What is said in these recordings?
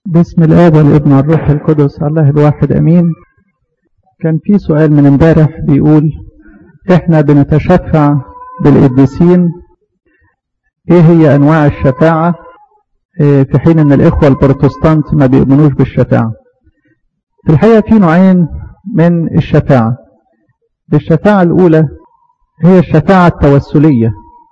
بسم الآب والابن والروح القدس الله الواحد أمين كان في سؤال من امبارح بيقول احنا بنتشفع بالقديسين ايه هي انواع الشفاعة اه في حين ان الاخوة البروتستانت ما بيؤمنوش بالشفاعة في الحقيقة في نوعين من الشفاعة الشفاعة الاولى هي الشفاعة التوسلية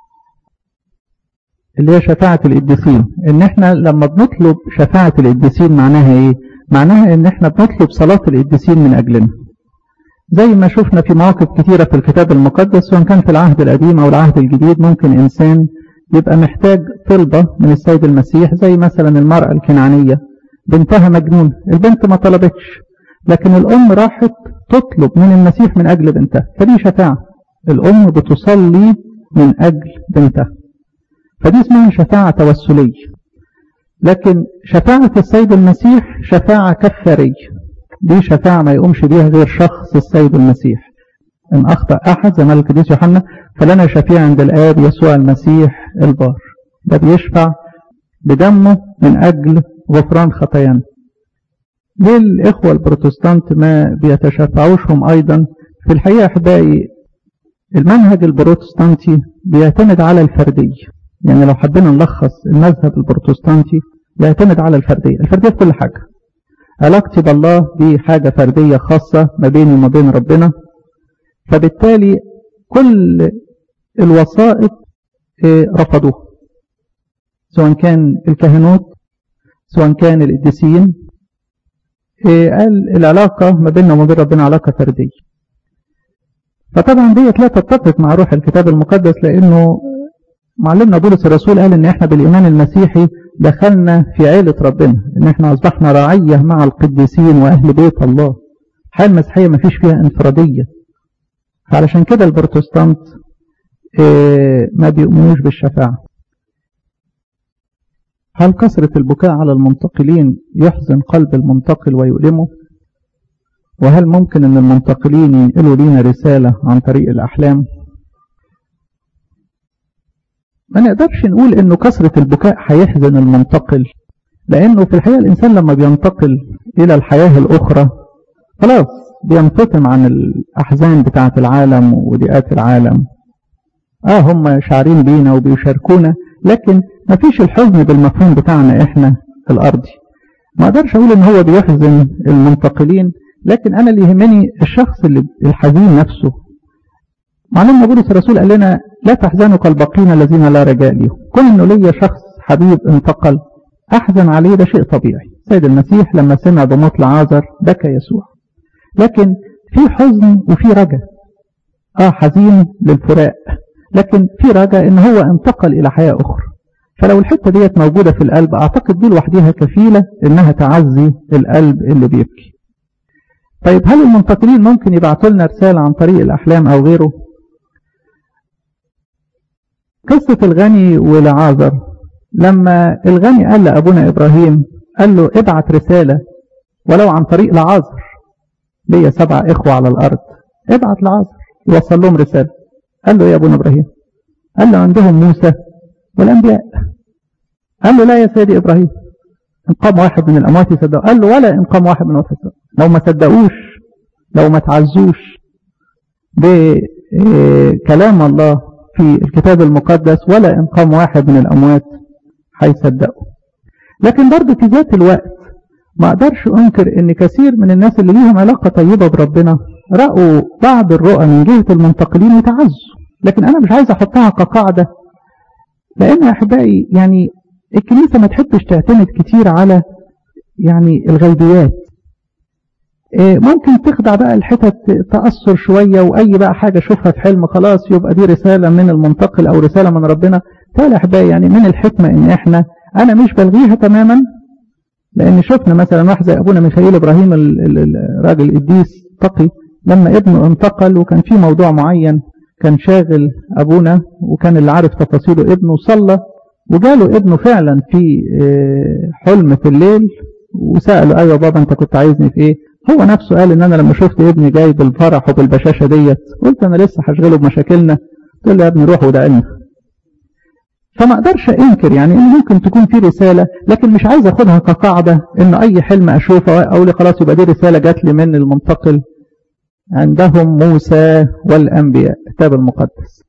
اللي هي شفاعة القديسين ان احنا لما بنطلب شفاعة القديسين معناها ايه معناها ان احنا بنطلب صلاة القديسين من اجلنا زي ما شفنا في مواقف كثيرة في الكتاب المقدس سواء كان في العهد القديم او العهد الجديد ممكن انسان يبقى محتاج طلبة من السيد المسيح زي مثلا المرأة الكنعانية بنتها مجنون البنت ما طلبتش لكن الام راحت تطلب من المسيح من اجل بنتها فدي شفاعة الام بتصلي من اجل بنتها فدي اسمها شفاعة توسلية لكن شفاعة السيد المسيح شفاعة كفارية دي شفاعة ما يقومش بيها غير شخص السيد المسيح إن أخطأ أحد زي ما القديس يوحنا فلنا شفيع عند الآب يسوع المسيح البار ده بيشفع بدمه من أجل غفران خطايانا ليه الإخوة البروتستانت ما بيتشفعوش هم أيضا في الحقيقة أحبائي المنهج البروتستانتي بيعتمد على الفردية يعني لو حبينا نلخص المذهب البروتستانتي يعتمد على الفردية الفردية في كل حاجة علاقتي بالله دي حاجة فردية خاصة ما بيني وما بين ربنا فبالتالي كل الوسائط رفضوها سواء كان الكهنوت سواء كان القديسين قال العلاقة ما بيننا وما بين ربنا علاقة فردية فطبعا ديت لا تتفق مع روح الكتاب المقدس لأنه معلمنا بولس الرسول قال ان احنا بالايمان المسيحي دخلنا في عيلة ربنا ان احنا اصبحنا رعية مع القديسين واهل بيت الله الحياة المسيحية ما فيش فيها انفرادية فعلشان كده البروتستانت اه ما بيؤمنوش بالشفاعة هل كثرة البكاء على المنتقلين يحزن قلب المنتقل ويؤلمه وهل ممكن ان المنتقلين ينقلوا لنا رسالة عن طريق الاحلام ما نقدرش نقول انه كثرة البكاء هيحزن المنتقل لانه في الحقيقة الانسان لما بينتقل الى الحياة الاخرى خلاص بينفطم عن الاحزان بتاعة العالم وضيقات العالم اه هم شعرين بينا وبيشاركونا لكن ما فيش الحزن بالمفهوم بتاعنا احنا الارضي ما اقدرش اقول ان هو بيحزن المنتقلين لكن انا اللي يهمني الشخص اللي الحزين نفسه معلمنا بولس الرسول قال لنا لا تحزنوا كالباقين الذين لا رجاء لهم كون انه ليا شخص حبيب انتقل احزن عليه ده شيء طبيعي سيد المسيح لما سمع بموت لعازر بكى يسوع لكن في حزن وفي رجاء اه حزين للفراق لكن في رجاء ان هو انتقل الى حياة اخرى فلو الحتة ديت موجودة في القلب اعتقد دي لوحديها كفيلة انها تعزي القلب اللي بيبكي طيب هل المنتقلين ممكن يبعثوا لنا رسالة عن طريق الاحلام او غيره قصة الغني ولعازر لما الغني قال لأبونا إبراهيم قال له ابعت رسالة ولو عن طريق لعازر ليا سبع إخوة على الأرض ابعت لعازر يوصل لهم رسالة قال له يا أبونا إبراهيم قال له عندهم موسى والأنبياء قال له لا يا سيدي إبراهيم إن قام واحد من الأموات يصدقوا قال له ولا إن قام واحد من الأموات يصدقوا لو ما صدقوش لو ما تعزوش بكلام الله في الكتاب المقدس ولا إن قام واحد من الأموات هيصدقوا لكن برضه في ذات الوقت ما أقدرش أنكر إن كثير من الناس اللي ليهم علاقة طيبة بربنا رأوا بعض الرؤى من جهة المنتقلين وتعزوا لكن أنا مش عايز أحطها كقاعدة لأن أحبائي يعني الكنيسة ما تحبش تعتمد كتير على يعني الغيبيات ممكن تخدع بقى الحتت تأثر شوية وأي بقى حاجة شوفها في حلم خلاص يبقى دي رسالة من المنتقل أو رسالة من ربنا تعالى أحبائي يعني من الحكمة إن إحنا أنا مش بلغيها تماما لأن شفنا مثلا واحد زي أبونا ميخائيل إبراهيم الراجل القديس تقي لما ابنه انتقل وكان في موضوع معين كان شاغل أبونا وكان اللي عارف تفاصيله ابنه صلى وجاله ابنه فعلا في حلم في الليل وسأله أيوة بابا أنت كنت عايزني في إيه هو نفسه قال ان انا لما شفت ابني جاي بالفرح وبالبشاشة ديت قلت انا لسه هشغله بمشاكلنا قلت له يا ابني روح ودعنا فما اقدرش انكر يعني ان ممكن تكون في رسالة لكن مش عايز اخدها كقاعدة ان اي حلم اشوفه اقول لي خلاص يبقى دي رسالة جات لي من المنتقل عندهم موسى والانبياء الكتاب المقدس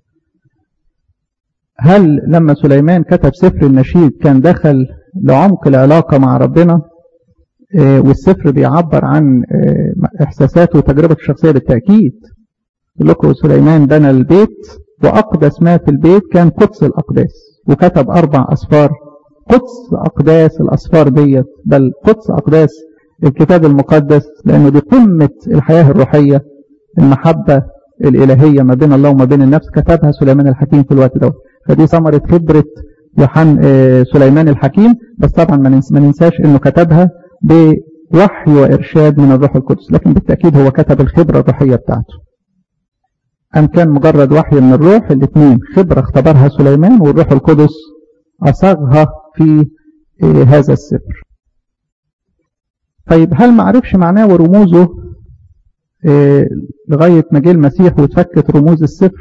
هل لما سليمان كتب سفر النشيد كان دخل لعمق العلاقة مع ربنا والسفر بيعبر عن احساساته وتجربته الشخصية بالتأكيد لكم سليمان بنى البيت وأقدس ما في البيت كان قدس الأقداس وكتب أربع أسفار قدس أقداس الأسفار ديت بل قدس أقداس الكتاب المقدس لأنه دي قمة الحياة الروحية المحبة الإلهية ما بين الله وما بين النفس كتبها سليمان الحكيم في الوقت ده فدي ثمرة خبرة يوحنا سليمان الحكيم بس طبعا ما ننساش انه كتبها بوحي وإرشاد من الروح القدس لكن بالتأكيد هو كتب الخبرة الروحية بتاعته أم كان مجرد وحي من الروح الاثنين خبرة اختبرها سليمان والروح القدس أصاغها في هذا السفر طيب هل معرفش معناه ورموزه لغاية ما جه المسيح وتفكت رموز السفر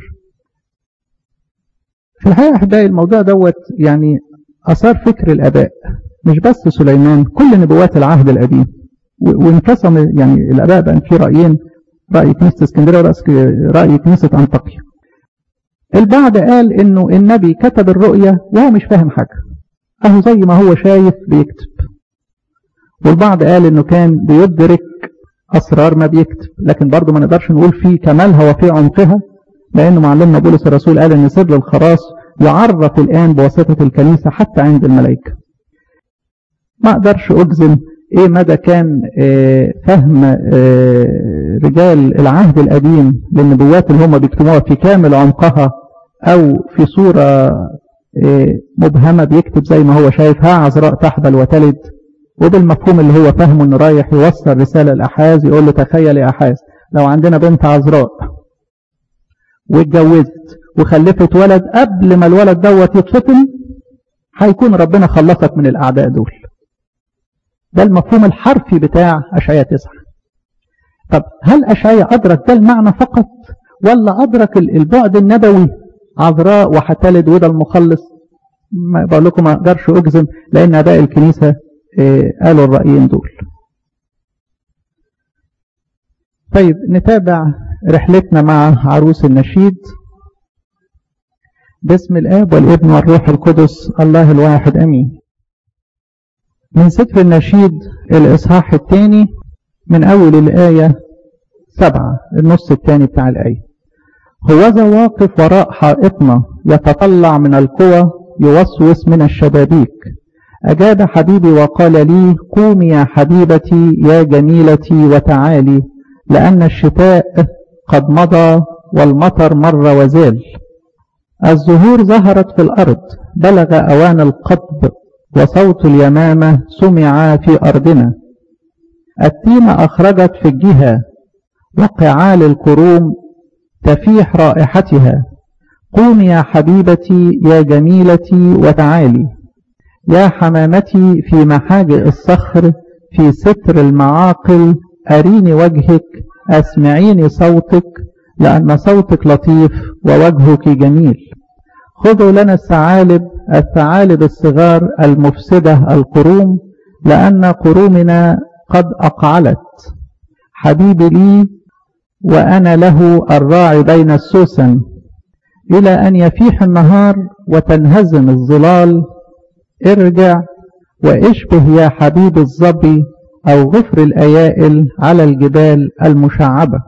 في الحقيقة أحبائي الموضوع دوت يعني أثار فكر الآباء مش بس سليمان كل نبوات العهد القديم وانقسم يعني الآباء بقى في رأيين رأي كنيسة اسكندرية ورأي كنيسة أنطاكيا البعض قال إنه النبي كتب الرؤية وهو مش فاهم حاجة أهو زي ما هو شايف بيكتب والبعض قال إنه كان بيدرك أسرار ما بيكتب لكن برضه ما نقدرش نقول في كمالها وفي عمقها لأنه معلمنا بولس الرسول قال إن سر الخلاص يعرف الآن بواسطة الكنيسة حتى عند الملائكة ما أقدرش أجزم إيه مدى كان فهم رجال العهد القديم للنبوات اللي هم بيكتبوها في كامل عمقها أو في صورة مبهمة بيكتب زي ما هو شايف ها عذراء تحبل وتلد وبالمفهوم اللي هو فهمه انه رايح يوصل رسالة لأحاز يقول له تخيل يا أحاز لو عندنا بنت عذراء واتجوزت وخلفت ولد قبل ما الولد دوت يتفطم هيكون ربنا خلصك من الأعداء دول ده المفهوم الحرفي بتاع أشعية تسعة طب هل أشعية أدرك ده المعنى فقط ولا أدرك البعد النبوي عذراء وحتلد وده المخلص ما بقول لكم ما أقدرش أجزم لأن أباء الكنيسة قالوا الرأيين دول طيب نتابع رحلتنا مع عروس النشيد باسم الآب والابن والروح القدس الله الواحد أمين من سفر النشيد الإصحاح الثاني من أول الآية سبعة النص الثاني بتاع الآية هوذا واقف وراء حائطنا يتطلع من القوى يوسوس من الشبابيك أجاب حبيبي وقال لي قومي يا حبيبتي يا جميلتي وتعالي لأن الشتاء قد مضى والمطر مر وزال الزهور ظهرت في الأرض بلغ أوان القطب وصوت اليمامة سمع في أرضنا التين أخرجت في الجهة وقعال الكروم تفيح رائحتها قومي يا حبيبتي يا جميلتي وتعالي يا حمامتي في محاجئ الصخر في ستر المعاقل أريني وجهك أسمعيني صوتك لأن صوتك لطيف ووجهك جميل خذوا لنا الثعالب الثعالب الصغار المفسدة القروم لأن قرومنا قد أقعلت حبيبي لي وأنا له الراعي بين السوسن إلى أن يفيح النهار وتنهزم الظلال ارجع واشبه يا حبيب الظبي أو غفر الأيائل على الجبال المشعبة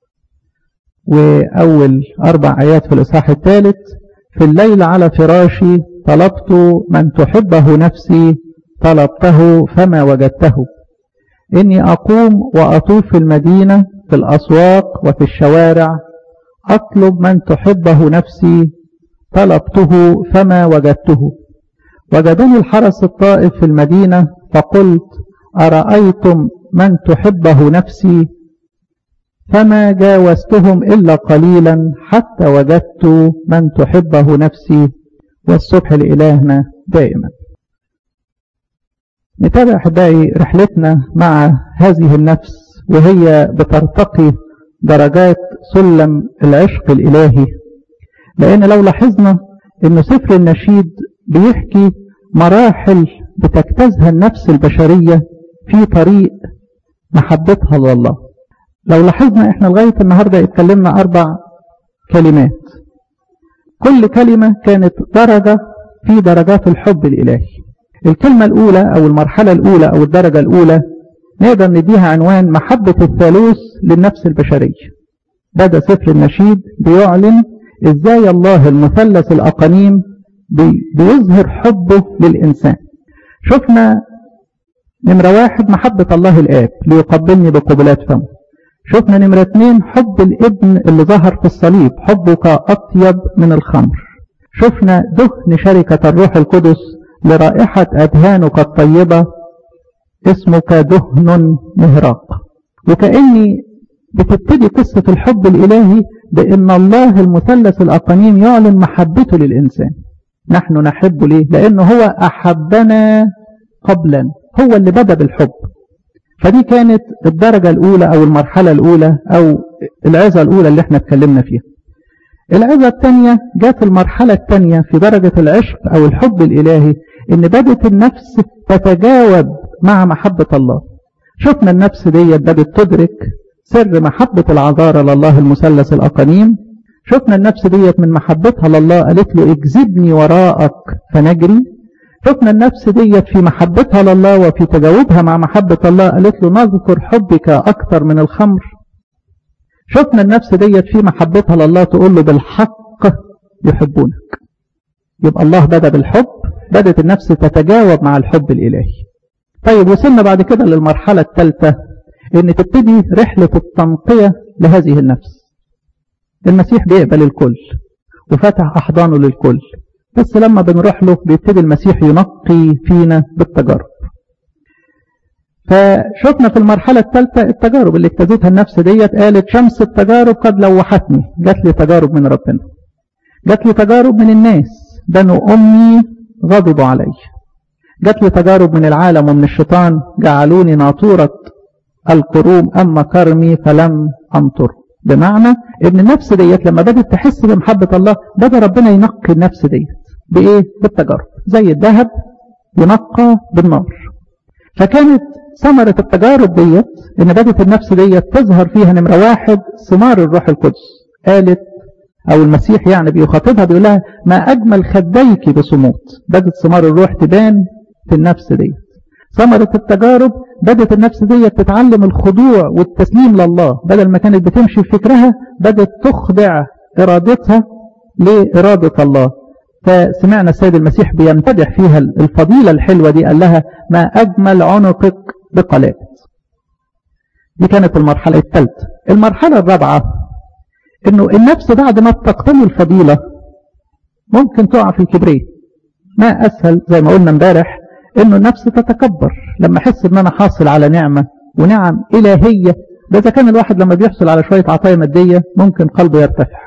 وأول أربع آيات في الإصحاح الثالث في الليل على فراشي طلبت من تحبه نفسي طلبته فما وجدته إني أقوم وأطوف في المدينة في الأسواق وفي الشوارع أطلب من تحبه نفسي طلبته فما وجدته وجدني الحرس الطائف في المدينة فقلت أرأيتم من تحبه نفسي فما جاوزتهم إلا قليلا حتى وجدت من تحبه نفسي والصبح لإلهنا دائما نتابع أحبائي رحلتنا مع هذه النفس وهي بترتقي درجات سلم العشق الإلهي لأن لو لاحظنا انه سفر النشيد بيحكي مراحل بتجتازها النفس البشرية في طريق محبتها لله لو لاحظنا احنا لغاية النهاردة اتكلمنا اربع كلمات كل كلمة كانت درجة في درجات الحب الالهي الكلمة الاولى او المرحلة الاولى او الدرجة الاولى نقدر نديها عنوان محبة الثالوث للنفس البشرية بدأ سفر النشيد بيعلن ازاي الله المثلث الاقانيم بيظهر حبه للإنسان شفنا نمرة واحد محبة الله الآب ليقبلني بقبلات فمه شفنا نمرة اثنين حب الابن اللي ظهر في الصليب حبك أطيب من الخمر شفنا دهن شركة الروح القدس لرائحة أدهانك الطيبة اسمك دهن مهراق وكأني بتبتدي قصة الحب الإلهي بأن الله المثلث الأقانيم يعلن محبته للإنسان نحن نحب ليه لأنه هو أحبنا قبلا هو اللي بدأ بالحب فدي كانت الدرجة الأولى أو المرحلة الأولى أو العظة الأولى اللي احنا اتكلمنا فيها العظة الثانية جات المرحلة الثانية في درجة العشق أو الحب الإلهي إن بدت النفس تتجاوب مع محبة الله شفنا النفس دي بدت تدرك سر محبة العذارى لله المثلث الأقانيم شفنا النفس ديت من محبتها لله قالت له اجذبني وراءك فنجري شفنا النفس ديت في محبتها لله وفي تجاوبها مع محبة الله قالت له نذكر حبك أكثر من الخمر شفنا النفس ديت في محبتها لله تقول له بالحق يحبونك يبقى الله بدأ بالحب بدأت النفس تتجاوب مع الحب الإلهي طيب وصلنا بعد كده للمرحلة الثالثة ان تبتدي رحلة التنقية لهذه النفس المسيح بيقبل الكل وفتح أحضانه للكل بس لما بنروح له بيبتدي المسيح ينقي فينا بالتجارب فشفنا في المرحلة الثالثة التجارب اللي اجتازتها النفس ديت قالت شمس التجارب قد لوحتني جات لي تجارب من ربنا جات لي تجارب من الناس بنو أمي غضبوا علي جات لي تجارب من العالم ومن الشيطان جعلوني ناطورة القروم أما كرمي فلم أنطر بمعنى ان النفس ديت لما بدأت تحس بمحبة الله بدأ ربنا ينقي النفس ديت بإيه؟ بالتجارب زي الذهب ينقى بالنار فكانت ثمرة التجارب ديت ان بدأت النفس ديت تظهر فيها نمرة واحد ثمار الروح القدس قالت او المسيح يعني بيخاطبها بيقول لها ما اجمل خديك بصمود بدأت ثمار الروح تبان في النفس ديت ثمرة التجارب بدأت النفس دي تتعلم الخضوع والتسليم لله بدل ما كانت بتمشي في فكرها بدأت تخضع إرادتها لإرادة الله فسمعنا السيد المسيح بيمتدح فيها الفضيلة الحلوة دي قال لها ما أجمل عنقك بقلائد دي كانت المرحلة الثالثة المرحلة الرابعة انه النفس بعد ما بتقتني الفضيلة ممكن تقع في الكبريت ما أسهل زي ما قلنا امبارح انه النفس تتكبر لما احس ان انا حاصل على نعمة ونعم الهية ده اذا كان الواحد لما بيحصل على شوية عطايا مادية ممكن قلبه يرتفع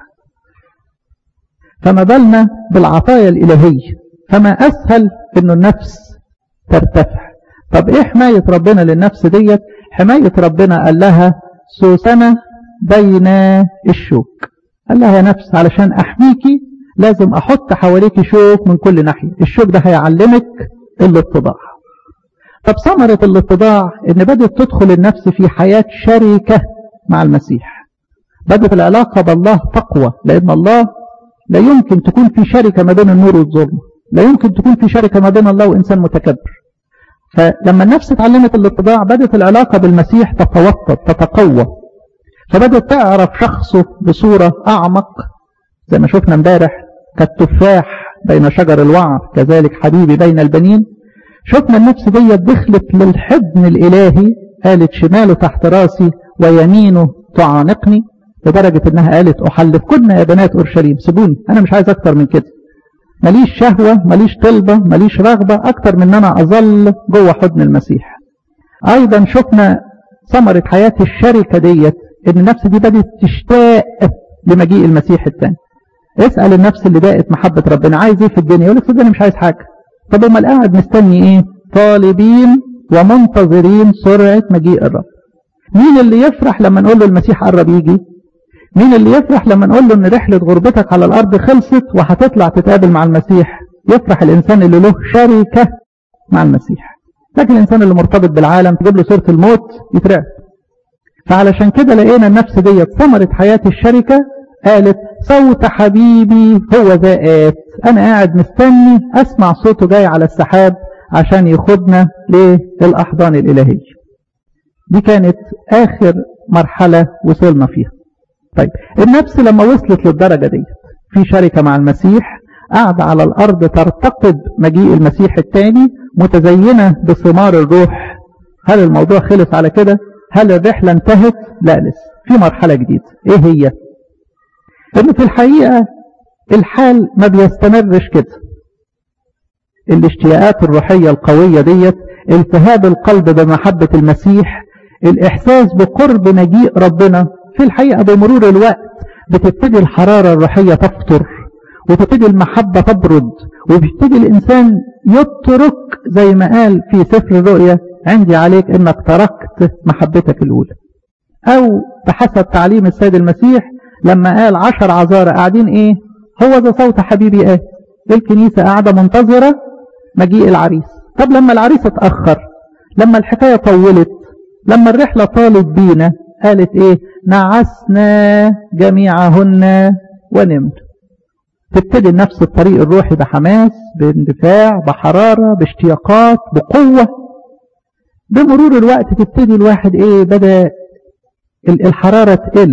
فما بالنا بالعطايا الالهية فما اسهل انه النفس ترتفع طب ايه حماية ربنا للنفس ديت حماية ربنا قال لها سوسنة بين الشوك قال لها يا نفس علشان احميكي لازم احط حواليك شوك من كل ناحية الشوك ده هيعلمك الاتضاع طب ثمرة الاتضاع ان بدأت تدخل النفس في حياة شركة مع المسيح بدأت العلاقة بالله تقوى لان الله لا يمكن تكون في شركة ما بين النور والظلم لا يمكن تكون في شركة ما بين الله وإنسان متكبر فلما النفس اتعلمت الاتضاع بدأت العلاقة بالمسيح تتوطد تتقوى فبدأت تعرف شخصه بصورة أعمق زي ما شفنا امبارح كالتفاح بين شجر الوعر كذلك حبيبي بين البنين شفنا النفس دي دخلت للحضن الإلهي قالت شماله تحت راسي ويمينه تعانقني لدرجة انها قالت احلف كنا يا بنات اورشليم سيبوني انا مش عايز اكتر من كده ماليش شهوة ماليش طلبة ماليش رغبة اكتر من ان انا اظل جوه حضن المسيح ايضا شفنا ثمرة حياة الشركة ديت ان النفس دي بدأت تشتاق لمجيء المسيح الثاني اسأل النفس اللي بقت محبة ربنا عايز ايه في الدنيا يقول لك صدقني مش عايز حاجة طب امال قاعد مستني ايه طالبين ومنتظرين سرعة مجيء الرب مين اللي يفرح لما نقول له المسيح قرب يجي مين اللي يفرح لما نقول له ان رحلة غربتك على الارض خلصت وهتطلع تتقابل مع المسيح يفرح الانسان اللي له شركة مع المسيح لكن الانسان اللي مرتبط بالعالم تجيب له سيرة الموت يترعب فعلشان كده لقينا النفس دي ثمرة حياة الشركة قالت صوت حبيبي هو ذا آت أنا قاعد مستني أسمع صوته جاي على السحاب عشان ياخدنا للأحضان الإلهية دي كانت آخر مرحلة وصلنا فيها طيب النفس لما وصلت للدرجة دي في شركة مع المسيح قاعدة على الأرض ترتقب مجيء المسيح الثاني متزينة بثمار الروح هل الموضوع خلص على كده هل الرحلة انتهت لا لسه في مرحلة جديدة ايه هي ان في الحقيقة الحال ما بيستمرش كده الاشتياقات الروحية القوية ديت التهاب القلب بمحبة المسيح الإحساس بقرب مجيء ربنا في الحقيقة بمرور الوقت بتبتدي الحرارة الروحية تفطر وتبتدي المحبة تبرد وبيبتدي الإنسان يترك زي ما قال في سفر الرؤيا عندي عليك إنك تركت محبتك الأولى أو بحسب تعليم السيد المسيح لما قال عشر عذارى قاعدين إيه هو ذا صوت حبيبي آه الكنيسة قاعدة منتظرة مجيء العريس طب لما العريس اتأخر لما الحكاية طولت لما الرحلة طالت بينا قالت ايه نعسنا جميعهن ونمت تبتدي نفس الطريق الروحي بحماس باندفاع بحرارة باشتياقات بقوة بمرور الوقت تبتدي الواحد ايه بدأ الحرارة تقل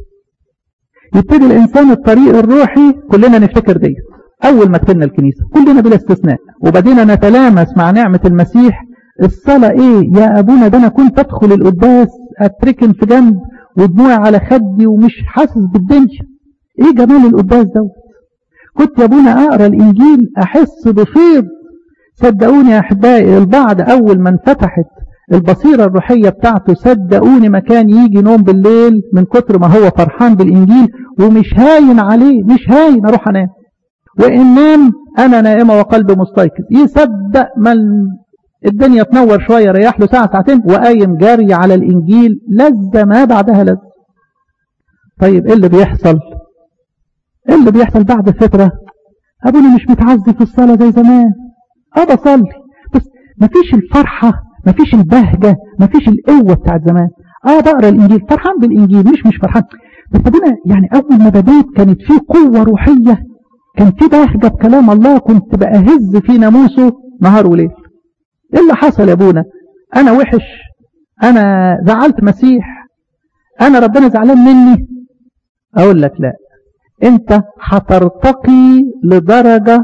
يبتدي الانسان الطريق الروحي كلنا نفتكر دي اول ما دخلنا الكنيسة كلنا بلا استثناء وبدينا نتلامس مع نعمة المسيح الصلاة ايه يا ابونا ده انا كنت ادخل القداس اتركن في جنب ودموعي على خدي ومش حاسس بالدنيا ايه جمال القداس ده كنت يا ابونا اقرا الانجيل احس بفيض صدقوني يا احبائي البعض اول ما انفتحت البصيرة الروحية بتاعته صدقوني ما كان يجي نوم بالليل من كتر ما هو فرحان بالانجيل ومش هاين عليه مش هاين اروح انام وان نام انا نائمة وقلبي مستيقظ يصدق ما الدنيا تنور شوية ريح له ساعة ساعتين وقايم جاري على الإنجيل لذة ما بعدها لذة طيب إيه اللي بيحصل إيه اللي بيحصل بعد فترة أبونا مش متعزي في الصلاة زي زمان أه بصلي بس مفيش الفرحة مفيش البهجة مفيش القوة بتاعت زمان أه بقرا الإنجيل فرحان بالإنجيل مش مش فرحان بس أبونا يعني أول ما بديت كانت في قوة روحية كان في بهجة بكلام الله كنت بأهز في ناموسه نهار وليل ايه اللي حصل يا ابونا انا وحش انا زعلت مسيح انا ربنا زعلان مني اقول لك لا انت هترتقي لدرجة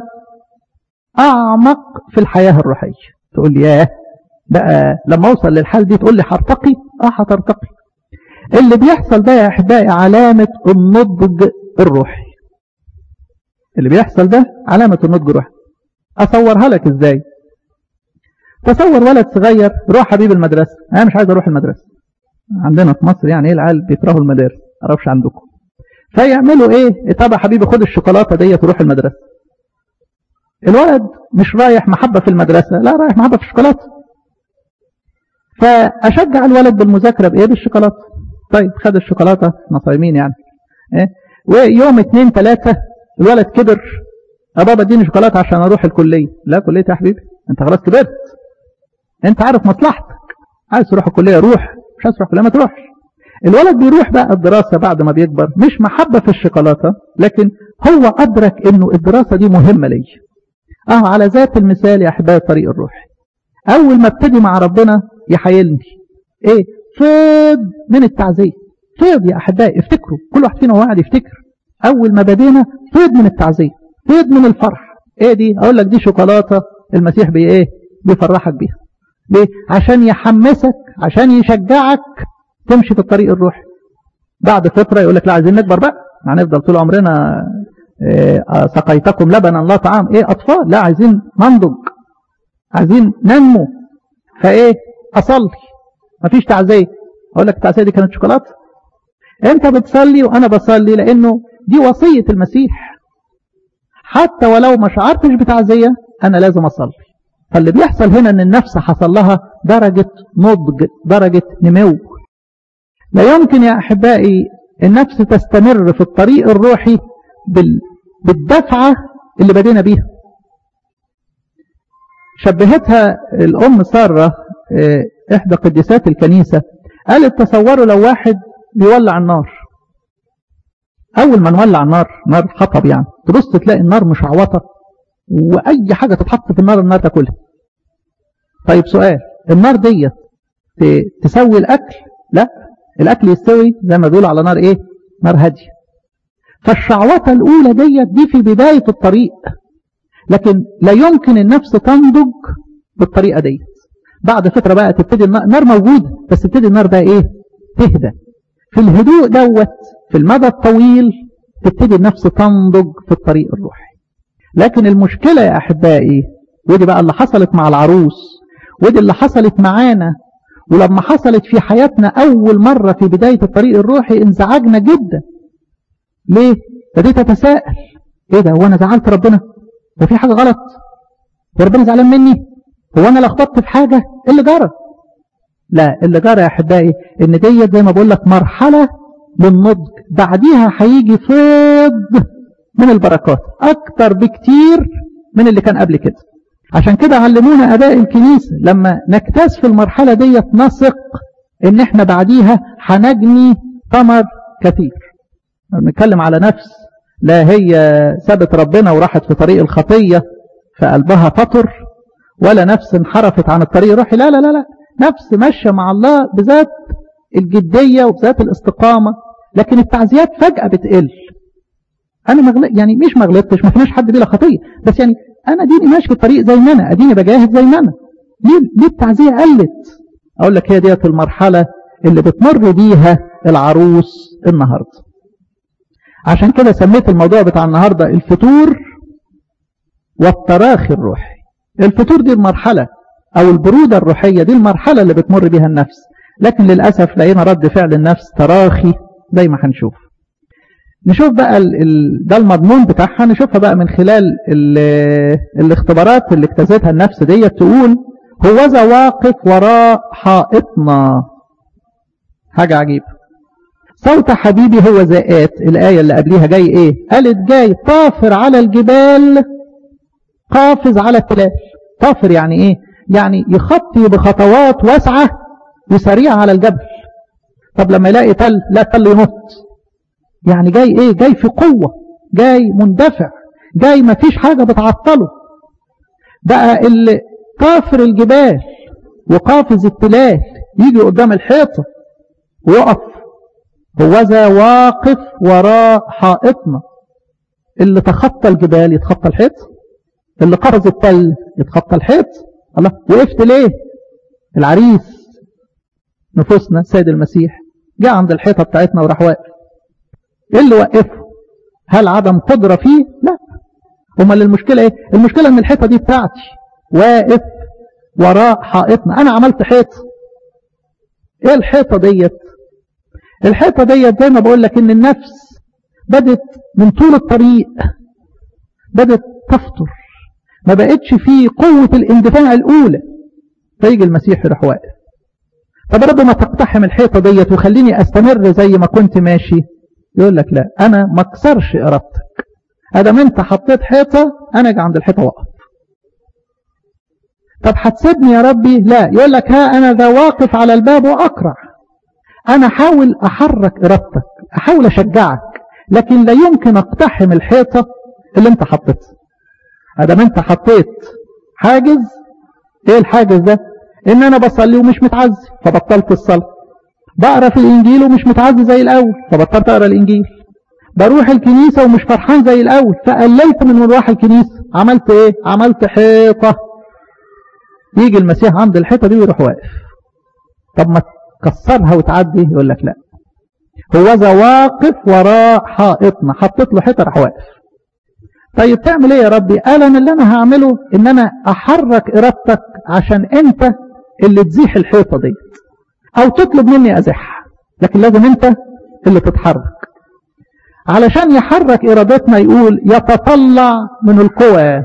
اعمق في الحياة الروحية تقول لي ياه بقى لما اوصل للحال دي تقول لي هرتقي اه هترتقي اللي بيحصل ده يا احبائي علامة النضج الروحي اللي بيحصل ده علامة النضج الروحي اصورها لك ازاي تصور ولد صغير روح حبيب المدرسة أنا مش عايز أروح المدرسة عندنا في مصر يعني إيه العيال بيكرهوا المدارس معرفش عندكم فيعملوا إيه طب يا حبيبي خد الشوكولاتة دي تروح المدرسة الولد مش رايح محبة في المدرسة لا رايح محبة في الشوكولاتة فأشجع الولد بالمذاكرة بإيه بالشوكولاتة طيب خد الشوكولاتة نصايمين يعني إيه؟ ويوم اتنين تلاتة الولد كبر يا بابا اديني شوكولاتة عشان أروح الكلية لا كلية يا حبيبي أنت خلاص كبرت انت عارف مصلحتك عايز تروح الكلية روح مش عايز تروح الكلية ما تروحش الولد بيروح بقى الدراسة بعد ما بيكبر مش محبة في الشوكولاتة لكن هو أدرك انه الدراسة دي مهمة لي اه على ذات المثال يا أحبائي الطريق الروحي أول ما ابتدي مع ربنا يحيلني ايه فيض من التعزية فيض يا أحبائي افتكروا كل واحد فينا قاعد يفتكر أول ما بدينا فيض من التعزية فيض من الفرح ايه دي اقول لك دي شوكولاتة المسيح بي ايه بيفرحك بيها ليه؟ عشان يحمسك عشان يشجعك تمشي في الطريق الروحي بعد فترة يقول لك لا عايزين نكبر بقى هنفضل طول عمرنا إيه سقيتكم لبنا لا طعام ايه اطفال لا عايزين ننضج عايزين ننمو فايه اصلي مفيش تعزية اقول لك التعزية دي كانت شوكولاتة انت بتصلي وانا بصلي لانه دي وصية المسيح حتى ولو ما شعرتش بتعزية انا لازم اصلي فاللي بيحصل هنا ان النفس حصل لها درجة نضج درجة نمو لا يمكن يا احبائي النفس تستمر في الطريق الروحي بالدفعة اللي بدينا بيها شبهتها الأم سارة إحدى قديسات الكنيسة قالت تصوروا لو واحد بيولع النار أول ما نولع النار نار حطب يعني تبص تلاقي النار مشعوطة وأي حاجة تتحط في النار النار تاكلها طيب سؤال النار ديت تسوي الأكل لا الأكل يستوي زي ما بيقولوا على نار إيه نار هادية فالشعوطة الأولى ديت دي في بداية الطريق لكن لا يمكن النفس تنضج بالطريقة ديت بعد فترة بقى تبتدي النار موجودة بس تبتدي النار بقى إيه تهدى في الهدوء دوت في المدى الطويل تبتدي النفس تنضج في الطريق الروحي لكن المشكلة يا أحبائي ودي بقى اللي حصلت مع العروس ودي اللي حصلت معانا ولما حصلت في حياتنا أول مرة في بداية الطريق الروحي انزعجنا جدا ليه؟ بديت أتساءل إيه ده هو أنا زعلت ربنا؟ هو في حاجة غلط؟ هو ربنا زعلان مني؟ هو أنا لخبطت في حاجة؟ إيه اللي جرى؟ لا اللي جرى يا أحبائي إن ديت زي ما بقول لك مرحلة للنضج بعديها هيجي فيض من البركات أكتر بكتير من اللي كان قبل كده عشان كده علمونا أباء الكنيسة لما نكتاس في المرحلة ديت نثق إن إحنا بعديها هنجني ثمر كثير بنتكلم على نفس لا هي سابت ربنا وراحت في طريق الخطية فقلبها فطر ولا نفس انحرفت عن الطريق الروحي لا لا لا لا نفس ماشية مع الله بذات الجدية وبذات الاستقامة لكن التعزيات فجأة بتقل أنا مغل... يعني مش ما غلطتش ما فيناش حد بلا خطية بس يعني أنا ديني ماشي في الطريق زي ما أنا أديني بجاهد زي ما أنا ليه, ليه التعزية قلت أقول لك هي ديت المرحلة اللي بتمر بيها العروس النهاردة عشان كده سميت الموضوع بتاع النهاردة الفتور والتراخي الروحي الفتور دي المرحلة أو البرودة الروحية دي المرحلة اللي بتمر بيها النفس لكن للأسف لقينا رد فعل النفس تراخي زي ما هنشوف نشوف بقى ال ال ده المضمون بتاعها نشوفها بقى من خلال ال الاختبارات اللي اجتازتها النفس دي تقول هوذا واقف وراء حائطنا حاجة عجيبة صوت حبيبي هو زائات الآية اللي قبليها جاي ايه قالت جاي طافر على الجبال قافز على التلال طافر يعني ايه يعني يخطي بخطوات واسعة وسريعة على الجبل طب لما يلاقي تل لا تل ينط يعني جاي ايه جاي في قوة جاي مندفع جاي ما فيش حاجة بتعطله بقى اللي كافر الجبال وقافز التلال يجي قدام الحيطة ويقف هوذا واقف وراء حائطنا اللي تخطى الجبال يتخطى الحيط اللي قفز التل يتخطى الحيط الله وقفت ليه العريس نفوسنا سيد المسيح جاء عند الحيطة بتاعتنا وراح واقف ايه اللي وقفه هل عدم قدرة فيه لا امال المشكلة ايه المشكلة ان الحيطة دي بتاعتي واقف وراء حائطنا انا عملت حيط ايه الحيطة ديت الحيطة ديت زي ما بقول لك ان النفس بدت من طول الطريق بدت تفطر ما بقتش فيه قوة الاندفاع الاولى فيجي المسيح يروح واقف طب رب ما تقتحم الحيطة ديت وخليني استمر زي ما كنت ماشي يقول لك لا انا ما اكسرش ارادتك ادام انت حطيت حيطة انا اجي عند الحيطة واقف طب هتسيبني يا ربي لا يقول لك ها انا ذا واقف على الباب واقرع انا احاول احرك ارادتك احاول اشجعك لكن لا يمكن اقتحم الحيطة اللي انت حطيتها ادام انت حطيت حاجز ايه الحاجز ده ان انا بصلي ومش متعزي فبطلت الصلاة بقرا في الانجيل ومش متعزي زي الاول فبطلت اقرا الانجيل بروح الكنيسة ومش فرحان زي الاول فقللت من مروح الكنيسة عملت ايه عملت حيطة يجي المسيح عند الحيطة دي ويروح واقف طب ما تكسرها وتعدي يقول لك لا هو ذا واقف وراء حائطنا حطيت له حيطة راح واقف طيب تعمل ايه يا ربي قال انا اللي انا هعمله ان انا احرك ارادتك عشان انت اللي تزيح الحيطة دي او تطلب مني ازحها لكن لازم انت اللي تتحرك علشان يحرك ارادتنا يقول يتطلع من القوى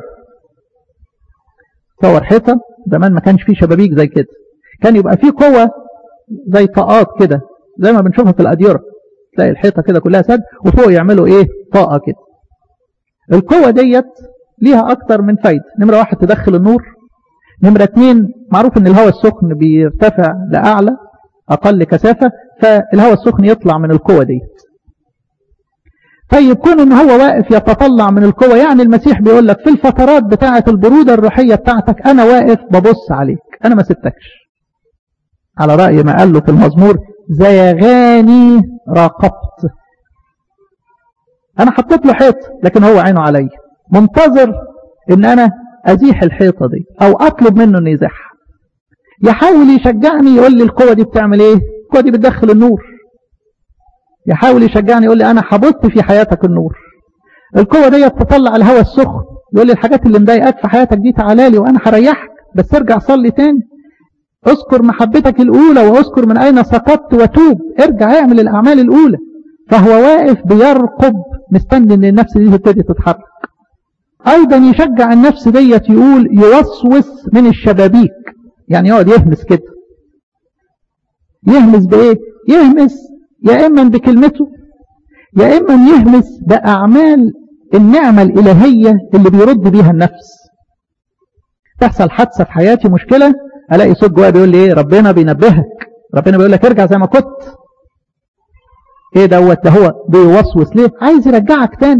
تصور حيطة زمان ما كانش فيه شبابيك زي كده كان يبقى فيه قوة زي طاقات كده زي ما بنشوفها في الأديرة تلاقي الحيطة كده كلها سد وفوق يعملوا ايه طاقة كده القوة ديت ليها اكتر من فايدة نمرة واحد تدخل النور نمرة اتنين معروف ان الهواء السخن بيرتفع لأعلى اقل كثافة فالهواء السخن يطلع من القوة ديت طيب كون ان هو واقف يتطلع من القوة يعني المسيح بيقول لك في الفترات بتاعة البرودة الروحية بتاعتك انا واقف ببص عليك انا ما سبتكش على رأي ما قال له في المزمور زيغاني راقبت انا حطيت له حيط لكن هو عينه عليا منتظر ان انا ازيح الحيطة دي او اطلب منه انه يزيحها يحاول يشجعني يقول لي القوة دي بتعمل ايه القوة دي بتدخل النور يحاول يشجعني يقول لي انا حبطت في حياتك النور القوة دي تطلع الهواء السخن يقول لي الحاجات اللي مضايقاك في حياتك دي تعالى لي وانا هريحك بس ارجع صلي تاني اذكر محبتك الاولى واذكر من اين سقطت وتوب ارجع اعمل الاعمال الاولى فهو واقف بيرقب مستني ان النفس دي تبتدي تتحرك ايضا يشجع النفس ديت يقول يوسوس من الشبابيك يعني يقعد يهمس كده يهمس بايه يهمس يا اما بكلمته يا اما يهمس باعمال النعمه الالهيه اللي بيرد بيها النفس تحصل حادثه في حياتي مشكله الاقي صوت جوايا بيقول لي ايه ربنا بينبهك ربنا بيقول لك ارجع زي ما كنت ايه دوت ده هو بيوسوس ليه عايز يرجعك تاني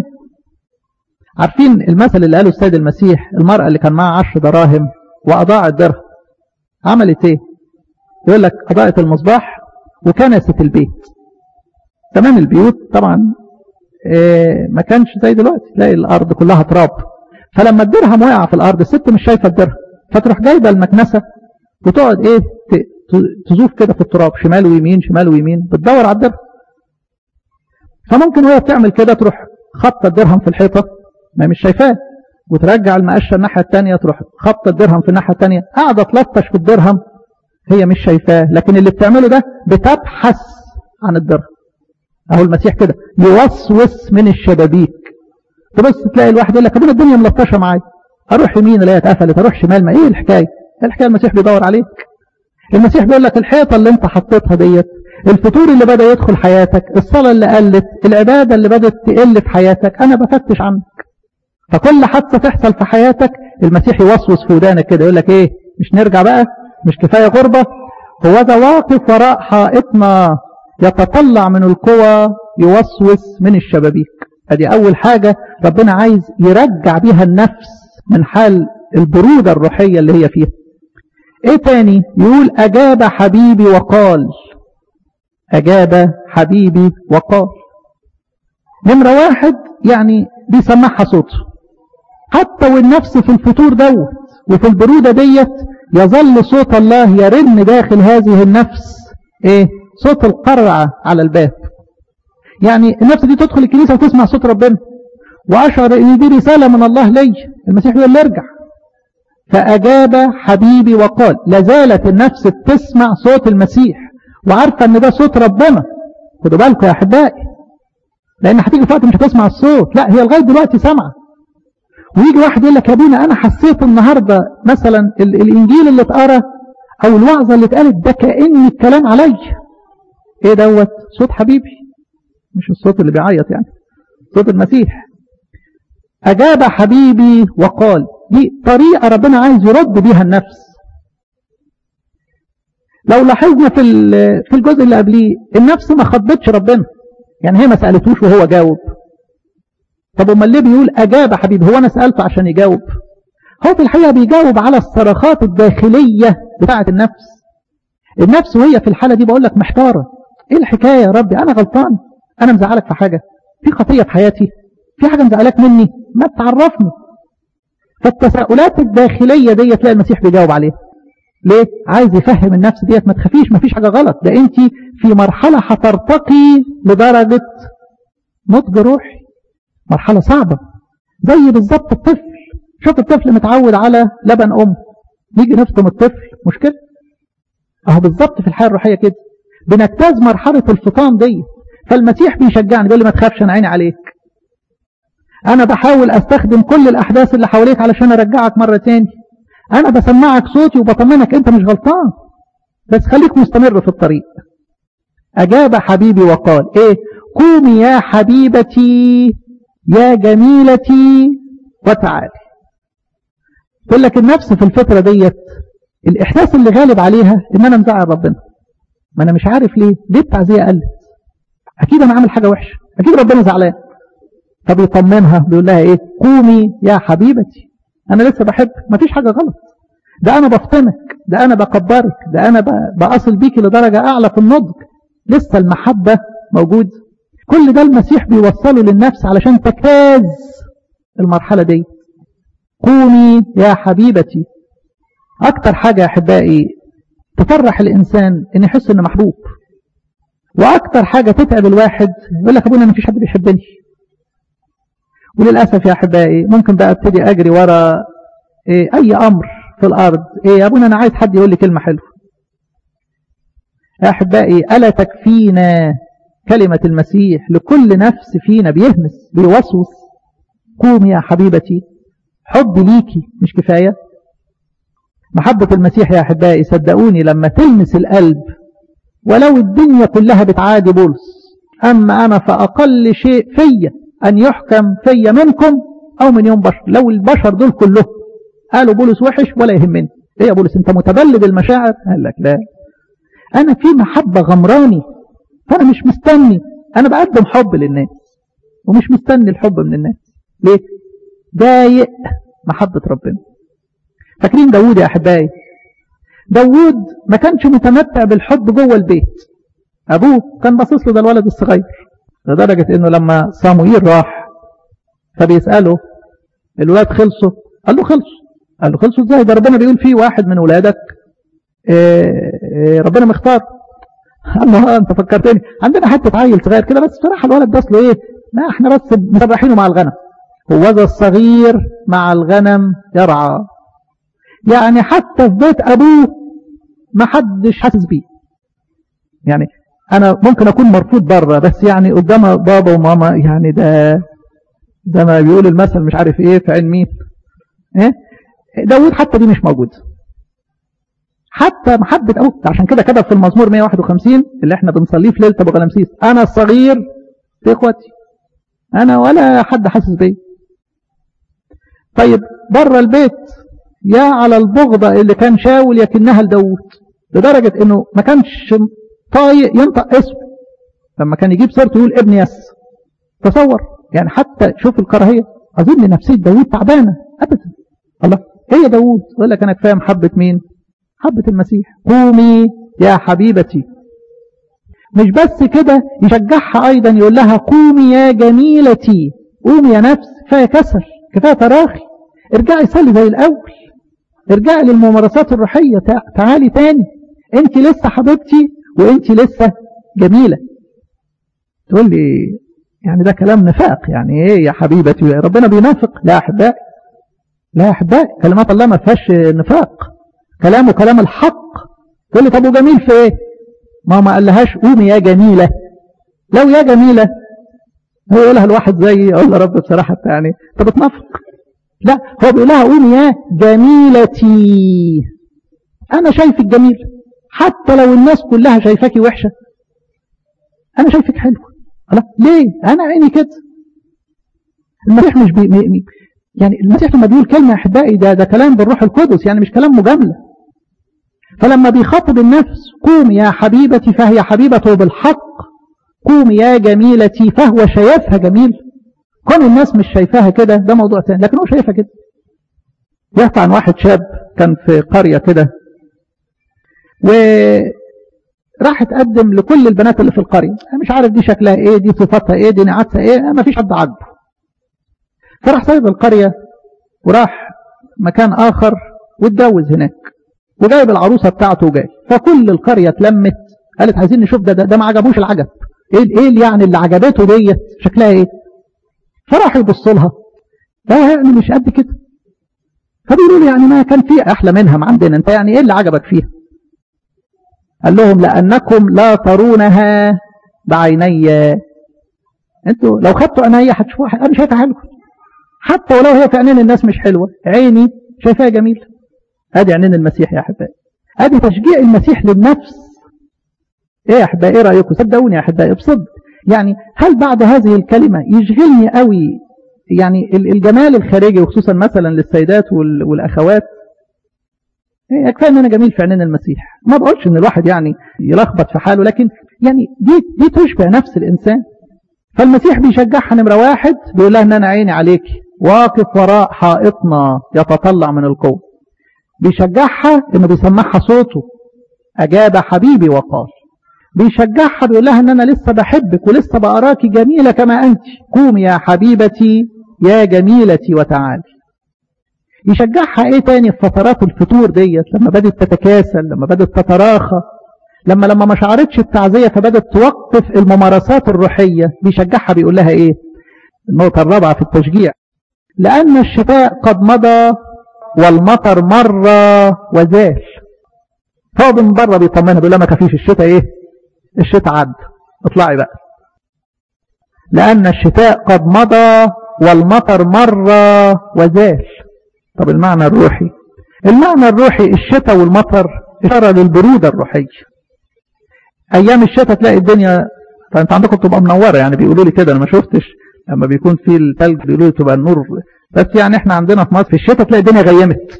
عارفين المثل اللي قاله السيد المسيح المرأة اللي كان معها عشر دراهم وأضاعت درهم عملت ايه يقول لك أضاءت المصباح وكنست البيت تمام البيوت طبعا إيه ما كانش زي دلوقتي تلاقي الأرض كلها تراب فلما الدرهم وقع في الأرض الست مش شايفة الدرهم فتروح جايبة المكنسة وتقعد ايه تزوف كده في التراب شمال ويمين شمال ويمين بتدور على الدرهم فممكن وهي بتعمل كده تروح خبطة الدرهم في الحيطة ما مش شايفاه وترجع المقشة الناحية التانية تروح خبطة الدرهم في الناحية التانية قاعدة تلطش في الدرهم هي مش شايفاه لكن اللي بتعمله ده بتبحث عن الدرهم اهو المسيح كده يوسوس من الشبابيك تبص تلاقي الواحد يقول لك ابونا الدنيا ملطشه معايا اروح يمين الاقيها اتقفلت اروح شمال ما ايه الحكايه ايه الحكايه المسيح بيدور عليك المسيح بيقول لك الحيطه اللي انت حطيتها ديت الفتور اللي بدا يدخل حياتك الصلاه اللي قلت العباده اللي بدات تقل في حياتك انا بفتش عنك فكل حادثه تحصل في حياتك المسيح يوسوس في ودانك كده يقول لك ايه مش نرجع بقى مش كفايه غربه هو ده واقف وراء حائطنا يتطلع من القوى يوسوس من الشبابيك ادي اول حاجه ربنا عايز يرجع بيها النفس من حال البرودة الروحية اللي هي فيها ايه تاني يقول اجاب حبيبي وقال اجاب حبيبي وقال نمرة واحد يعني بيسمعها صوته حتى والنفس في الفتور دوت وفي البرودة ديت يظل صوت الله يرن داخل هذه النفس ايه صوت القرع على الباب يعني النفس دي تدخل الكنيسة وتسمع صوت ربنا وأشعر إن دي رسالة من الله لي المسيح بيقول لي ارجع فأجاب حبيبي وقال لازالت النفس بتسمع صوت المسيح وعارفة ان ده صوت ربنا خدوا بالكم يا أحبائي لأن هتيجي في وقت مش هتسمع الصوت لا هي لغاية دلوقتي سامعة ويجي واحد يقول لك يا ابونا أنا حسيت النهاردة مثلا الإنجيل اللي اتقرا أو الوعظة اللي اتقالت ده كأن الكلام علي إيه دوت صوت حبيبي مش الصوت اللي بيعيط يعني صوت المسيح أجاب حبيبي وقال دي طريقة ربنا عايز يرد بيها النفس لو لاحظنا في في الجزء اللي قبليه النفس ما خضتش ربنا يعني هي ما سألتوش وهو جاوب طب امال ليه بيقول أجاب حبيبي هو أنا سألته عشان يجاوب هو في الحقيقة بيجاوب على الصرخات الداخلية بتاعة النفس النفس وهي في الحالة دي بقول لك محتارة ايه الحكاية يا ربي أنا غلطان أنا مزعلك في حاجة في خطية في حياتي في حاجة مزعلك مني ما تعرفني فالتساؤلات الداخلية دي تلاقي المسيح بيجاوب عليها ليه؟ عايز يفهم النفس ديت ما تخافيش ما فيش حاجة غلط ده انت في مرحلة هترتقي لدرجة نضج روحي مرحلة صعبة زي بالظبط الطفل شوف الطفل متعود على لبن أم نيجي نفطم الطفل مشكلة اهو بالظبط في الحياة الروحية كده بنجتاز مرحلة الفطام دي فالمسيح بيشجعني بيقول لي ما تخافش انا عيني عليك انا بحاول استخدم كل الاحداث اللي حواليك علشان ارجعك مرة تاني انا بسمعك صوتي وبطمنك انت مش غلطان بس خليك مستمر في الطريق اجاب حبيبي وقال ايه قومي يا حبيبتي يا جميلتي وتعالي تقول لك النفس في الفترة ديت الإحساس اللي غالب عليها إن أنا مزعل ربنا ما أنا مش عارف ليه ليه التعزية قلت أكيد أنا عامل حاجة وحشة أكيد ربنا زعلان فبيطمنها بيقول لها إيه قومي يا حبيبتي أنا لسه بحبك مفيش حاجة غلط ده أنا بفطمك ده أنا بكبرك ده أنا بأصل بيكي لدرجة أعلى في النضج لسه المحبة موجود كل ده المسيح بيوصله للنفس علشان تجتاز المرحلة دي قومي يا حبيبتي أكتر حاجة يا أحبائي تفرح الإنسان إن يحس إنه محبوب وأكتر حاجة تتعب الواحد يقول لك أبونا ما فيش حد بيحبني وللأسف يا أحبائي ممكن بقى ابتدي أجري ورا إيه أي أمر في الأرض إيه يا أبونا أنا عايز حد يقول لي كلمة حلوة يا أحبائي ألا تكفينا كلمة المسيح لكل نفس فينا بيهمس بيوسوس قومي يا حبيبتي حب ليكي مش كفاية محبة المسيح يا أحبائي صدقوني لما تلمس القلب ولو الدنيا كلها بتعادي بولس أما أنا فأقل شيء فيا أن يحكم فيا منكم أو من يوم بشر لو البشر دول كلهم قالوا بولس وحش ولا يهمني إيه يا بولس أنت متبلد المشاعر قال لك لا أنا في محبة غمراني فأنا مش مستني أنا بقدم حب للناس ومش مستني الحب من الناس ليه ضايق محبة ربنا فاكرين داوود يا أحبائي داوود ما كانش متمتع بالحب جوه البيت أبوه كان باصص له ده الولد الصغير لدرجة إنه لما صاموئيل راح فبيسأله الولاد خلصوا قال له خلصوا قال له خلصوا ازاي ده ربنا بيقول فيه واحد من ولادك إيه إيه ربنا مختار قال له انت فكرتني عندنا حته عيل صغير كده بس بصراحه الولد ده اصله ايه ما احنا بس مسرحينه مع الغنم هو ذا الصغير مع الغنم يرعى يعني حتى في بيت ابوه ما حدش حاسس بيه يعني انا ممكن اكون مرفوض بره بس يعني قدام بابا وماما يعني ده ده ما بيقول المثل مش عارف ايه في عين مين ايه داود حتى دي مش موجود حتى محبة أبوه عشان كده كتب في المزمور 151 اللي احنا بنصليه في ليلة أبو غلمسيس أنا الصغير في إخوتي أنا ولا حد حاسس بيا طيب بره البيت يا على البغضة اللي كان شاول يكنها لداود لدرجة انه ما كانش طايق ينطق اسمه لما كان يجيب سيرته يقول ابن يس تصور يعني حتى شوف الكراهية أظن نفسية داود تعبانة أبدا الله ايه يا داود يقول لك أنا كفاية محبة مين محبة المسيح قومي يا حبيبتي مش بس كده يشجعها أيضا يقول لها قومي يا جميلتي قومي يا نفس كفاية كسر كفاية تراخي ارجعي صلي زي الأول ارجعي للممارسات الروحية تعالي تاني انت لسه حبيبتي وانت لسه جميلة تقول لي يعني ده كلام نفاق يعني ايه يا حبيبتي ربنا بينافق لا احبائي لا احبائي كلمات الله ما فيهاش نفاق كلامه كلام الحق تقول لي طب وجميل في ايه ما ما قالهاش قومي يا جميلة لو يا جميلة هو يقولها الواحد زي اقول له رب بصراحة يعني انت بتنافق لا هو بيقول لها قومي يا جميلتي انا شايفك جميل حتى لو الناس كلها شايفاكي وحشة انا شايفك حلوة لا ليه انا عيني كده المسيح مش بي مي يعني المسيح لما بيقول كلمة يا احبائي ده ده كلام بالروح القدس يعني مش كلام مجاملة فلما بيخاطب النفس قوم يا حبيبتي فهي حبيبته بالحق قوم يا جميلتي فهو شايفها جميل كون الناس مش شايفاها كده ده موضوع ثاني لكن هو شايفها كده يحكي عن واحد شاب كان في قرية كده وراح تقدم لكل البنات اللي في القرية مش عارف دي شكلها ايه دي صفتها ايه دي نعتها ايه ما فيش حد عاجبه فراح سايب القرية وراح مكان اخر واتجوز هناك وجايب العروسة بتاعته وجاي فكل القرية اتلمت قالت عايزين نشوف ده ده, ده ما عجبوش العجب ايه ايه يعني اللي عجبته ديت شكلها ايه فراح يبص لها لا يعني مش قد كده فبيقولوا له يعني ما كان في احلى منها ما عندنا انت يعني ايه اللي عجبك فيها قال لهم لانكم لا ترونها بعيني انتوا لو خدتوا عينيا هتشوفوها انا شايفها حلوه حتى ولو هي في عينين الناس مش حلوه عيني شايفاها جميله ادي عينين المسيح يا احبائي ادي تشجيع المسيح للنفس ايه يا احبائي ايه رايكم صدقوني يا احبائي بصدق يعني هل بعد هذه الكلمة يشغلني قوي يعني الجمال الخارجي وخصوصا مثلا للسيدات والأخوات يكفي ان انا جميل في عينين المسيح ما بقولش ان الواحد يعني يلخبط في حاله لكن يعني دي دي تشبه نفس الانسان فالمسيح بيشجعها نمرة واحد بيقول لها ان انا عيني عليك واقف وراء حائطنا يتطلع من القوة بيشجعها انه بيسمعها صوته اجاب حبيبي وقال بيشجعها بيقول لها ان انا لسه بحبك ولسه بأراك جميلة كما انت قومي يا حبيبتي يا جميلتي وتعالي يشجعها ايه تاني في فترات الفتور ديت لما بدت تتكاسل لما بدت تتراخى لما لما ما شعرتش التعزية فبدت توقف الممارسات الروحية بيشجعها بيقول لها ايه النقطة الرابعة في التشجيع لأن الشتاء قد مضى والمطر مر وزال فهو من بره بيطمنها بيقول لها ما كفيش الشتاء ايه الشتاء عد اطلعي بقى لأن الشتاء قد مضى والمطر مر وزال طب المعنى الروحي المعنى الروحي الشتاء والمطر إشارة للبرودة الروحية أيام الشتاء تلاقي الدنيا فأنت عندكم تبقى منورة يعني بيقولوا لي كده أنا ما شفتش لما بيكون في الثلج بيقولوا لي تبقى النور بس يعني احنا عندنا في مصر في الشتاء تلاقي الدنيا غيمت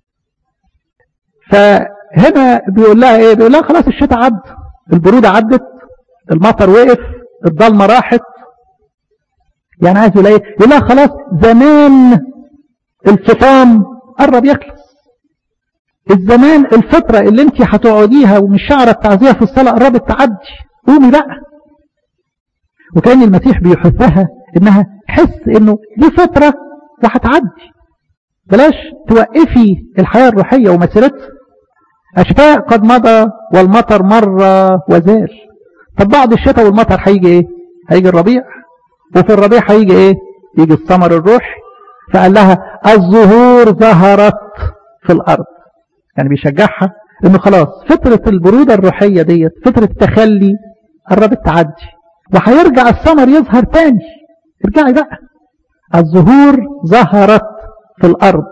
فهنا بيقول لها ايه بيقول لها خلاص الشتاء عد البرودة عدت المطر وقف الضلمة راحت يعني عايز يقول ايه يقول لها خلاص زمان الفطام قرب يخلص الزمان الفترة اللي انت هتقعديها ومش شعرة التعزية في الصلاة قربت تعدي قومي بقى وكان المسيح بيحثها انها تحس انه دي فترة وهتعدي بلاش توقفي الحياة الروحية ومسيرتها أشفاء قد مضى والمطر مر وزال طب بعد الشتاء والمطر هيجي ايه هيجي الربيع وفي الربيع هيجي ايه يجي الثمر الروحي فقال لها الزهور ظهرت في الأرض يعني بيشجعها انه خلاص فترة البرودة الروحية ديت فترة التخلي قربت تعدي وهيرجع الثمر يظهر تاني ارجعي بقى الزهور ظهرت في الأرض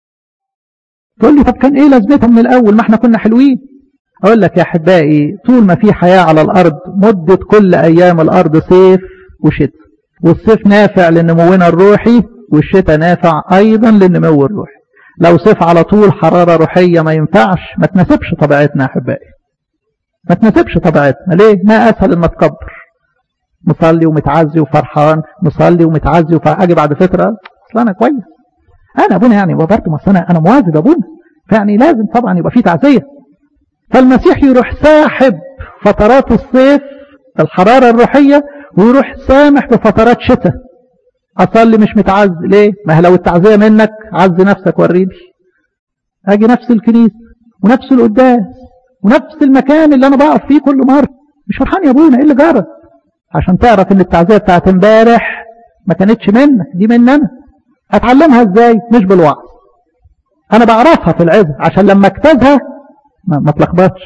تقول لي طب كان ايه لازمتها من الأول ما احنا كنا حلوين اقول لك يا احبائي طول ما في حياة على الأرض مدة كل أيام الأرض صيف وشتاء والصيف نافع لنمونا الروحي والشتاء نافع أيضا للنمو الروحي لو صيف على طول حرارة روحية ما ينفعش ما تناسبش طبيعتنا يا أحبائي ما تناسبش طبيعتنا ليه ما أسهل إن تكبر مصلي ومتعزي وفرحان مصلي ومتعزي وفرحان أجي بعد فترة أصل أنا كويس أنا أبونا يعني برضه ما أنا أنا مواظب أبونا فيعني لازم طبعا يبقى في تعزية فالمسيح يروح ساحب فترات الصيف الحرارة الروحية ويروح سامح بفترات شتاء أصلي مش متعز ليه ما لو التعزية منك عز نفسك وريني أجي نفس الكنيسة ونفس القداس ونفس المكان اللي أنا بقف فيه كل مرة مش فرحان يا أبونا إيه اللي جرى عشان تعرف إن التعزية بتاعت امبارح ما كانتش منك دي مننا أتعلمها إزاي مش بالوعظ أنا بعرفها في العظة عشان لما اجتازها ما, ما تلخبطش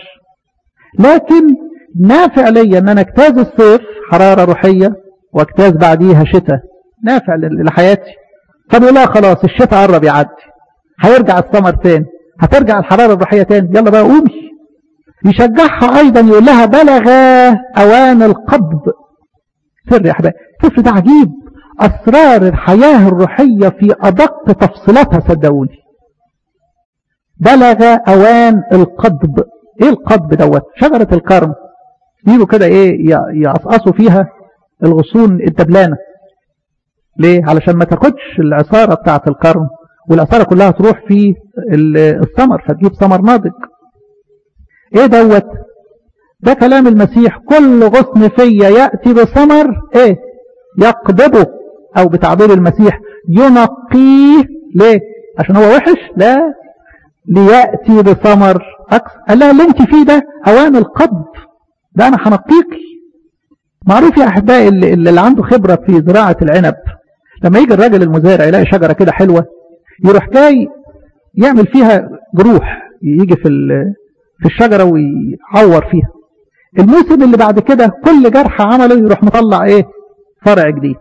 لكن نافع ليا ان انا اجتاز الصيف حرارة روحية واجتاز بعديها شتاء نافع لحياتي فبيقول لها خلاص الشتاء قرب يعدي هيرجع الثمر تاني هترجع الحرارة الروحية تاني يلا بقى قومي يشجعها ايضا يقول لها بلغ اوان القبض سر يا احبائي الطفل ده عجيب اسرار الحياة الروحية في ادق تفصيلاتها صدقوني بلغ اوان القضب ايه القضب دوت شجرة الكرم يجوا كده ايه يقصقصوا فيها الغصون الدبلانة ليه علشان ما تاخدش العصارة بتاعة الكرم والعصارة كلها تروح في الثمر فتجيب ثمر ناضج ايه دوت ده كلام المسيح كل غصن فيا يأتي بثمر ايه يقضبه او بتعبير المسيح ينقيه ليه عشان هو وحش لا ليأتي بثمر أكثر قال لها اللي انت فيه ده اوان القبض ده انا هنقيكي معروف يا احبائي اللي, اللي عنده خبرة في زراعة العنب لما يجي الراجل المزارع يلاقي شجرة كده حلوة يروح جاي يعمل فيها جروح يجي في في الشجرة ويعور فيها الموسم اللي بعد كده كل جرح عمله يروح مطلع ايه فرع جديد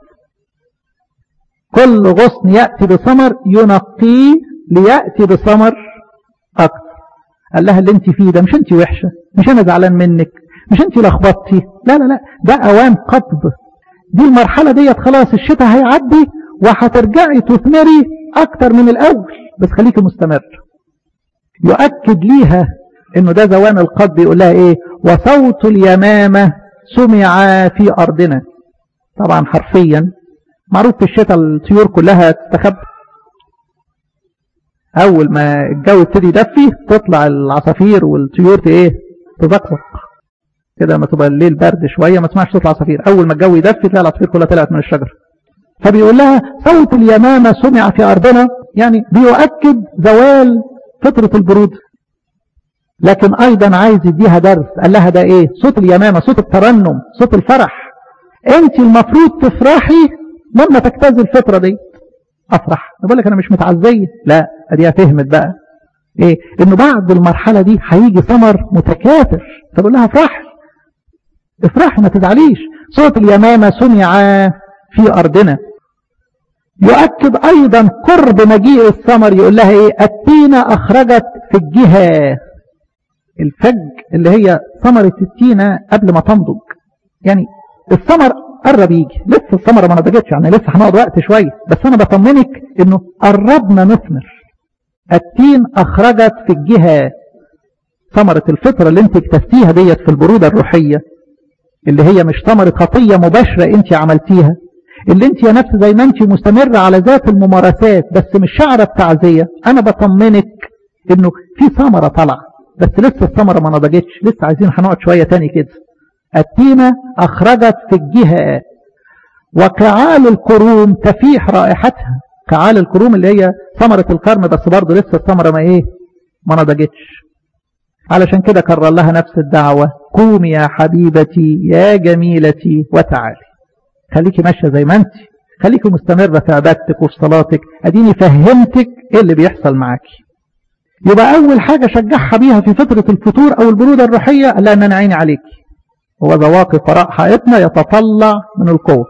كل غصن يأتي بثمر ينقيه ليأتي بثمر أكثر قال لها اللي انت فيه ده مش انت وحشة مش انا زعلان منك مش انت لخبطتي لا لا لا ده اوان قبض دي المرحلة ديت خلاص الشتاء هيعدي وهترجعي تثمري اكتر من الاول بس خليكي مستمر يؤكد ليها انه ده زوان القبض يقول لها ايه وصوت اليمامة سمع في ارضنا طبعا حرفيا معروف في الشتاء الطيور كلها تستخبى اول ما الجو يبتدي يدفي تطلع العصافير والطيور ايه تزقزق كده ما تبقى الليل برد شويه ما تسمعش صوت العصافير اول ما الجو يدفي تلاقي العصافير كلها طلعت من الشجر فبيقول لها صوت اليمامه سمع في ارضنا يعني بيؤكد زوال فتره البرود لكن ايضا عايز يديها درس قال لها ده ايه صوت اليمامه صوت الترنم صوت الفرح انت المفروض تفرحي لما تجتاز الفتره دي افرح بقول لك انا مش متعزيه لا اديها فهمت بقى ايه انه بعد المرحله دي هيجي ثمر متكاثر فبقول لها افرحي افرحي ما تزعليش صوت اليمامه سمع في ارضنا يؤكد ايضا قرب مجيء الثمر يقول لها ايه التينه اخرجت في الجهه الفج اللي هي ثمره التينه قبل ما تنضج يعني الثمر قرب يجي لسه الثمره ما نضجتش يعني لسه هنقعد وقت شويه بس انا بطمنك انه قربنا نثمر التين اخرجت في الجهه ثمره الفطره اللي انت اكتستيها ديت في البروده الروحيه اللي هي مش ثمره خطيه مباشره انت عملتيها اللي انت يا نفس زي ما انت مستمره على ذات الممارسات بس مش شعره بتعزيه انا بطمنك انه في ثمره طالعه بس لسه الثمره ما نضجتش لسه عايزين هنقعد شويه تاني كده التينة أخرجت في الجهة وكعال الكروم تفيح رائحتها كعال الكروم اللي هي ثمرة الكرم بس برضه لسه الثمرة ما ايه ما نضجتش علشان كده كرر لها نفس الدعوة قومي يا حبيبتي يا جميلتي وتعالي خليكي ماشية زي ما انت خليكي مستمرة في عبادتك وفي صلاتك اديني فهمتك ايه اللي بيحصل معاكي يبقى اول حاجة شجعها بيها في فترة الفتور او البرودة الروحية قال لها ان انا عيني عليكي هو ذا واقف وراء حائطنا يتطلع من القوة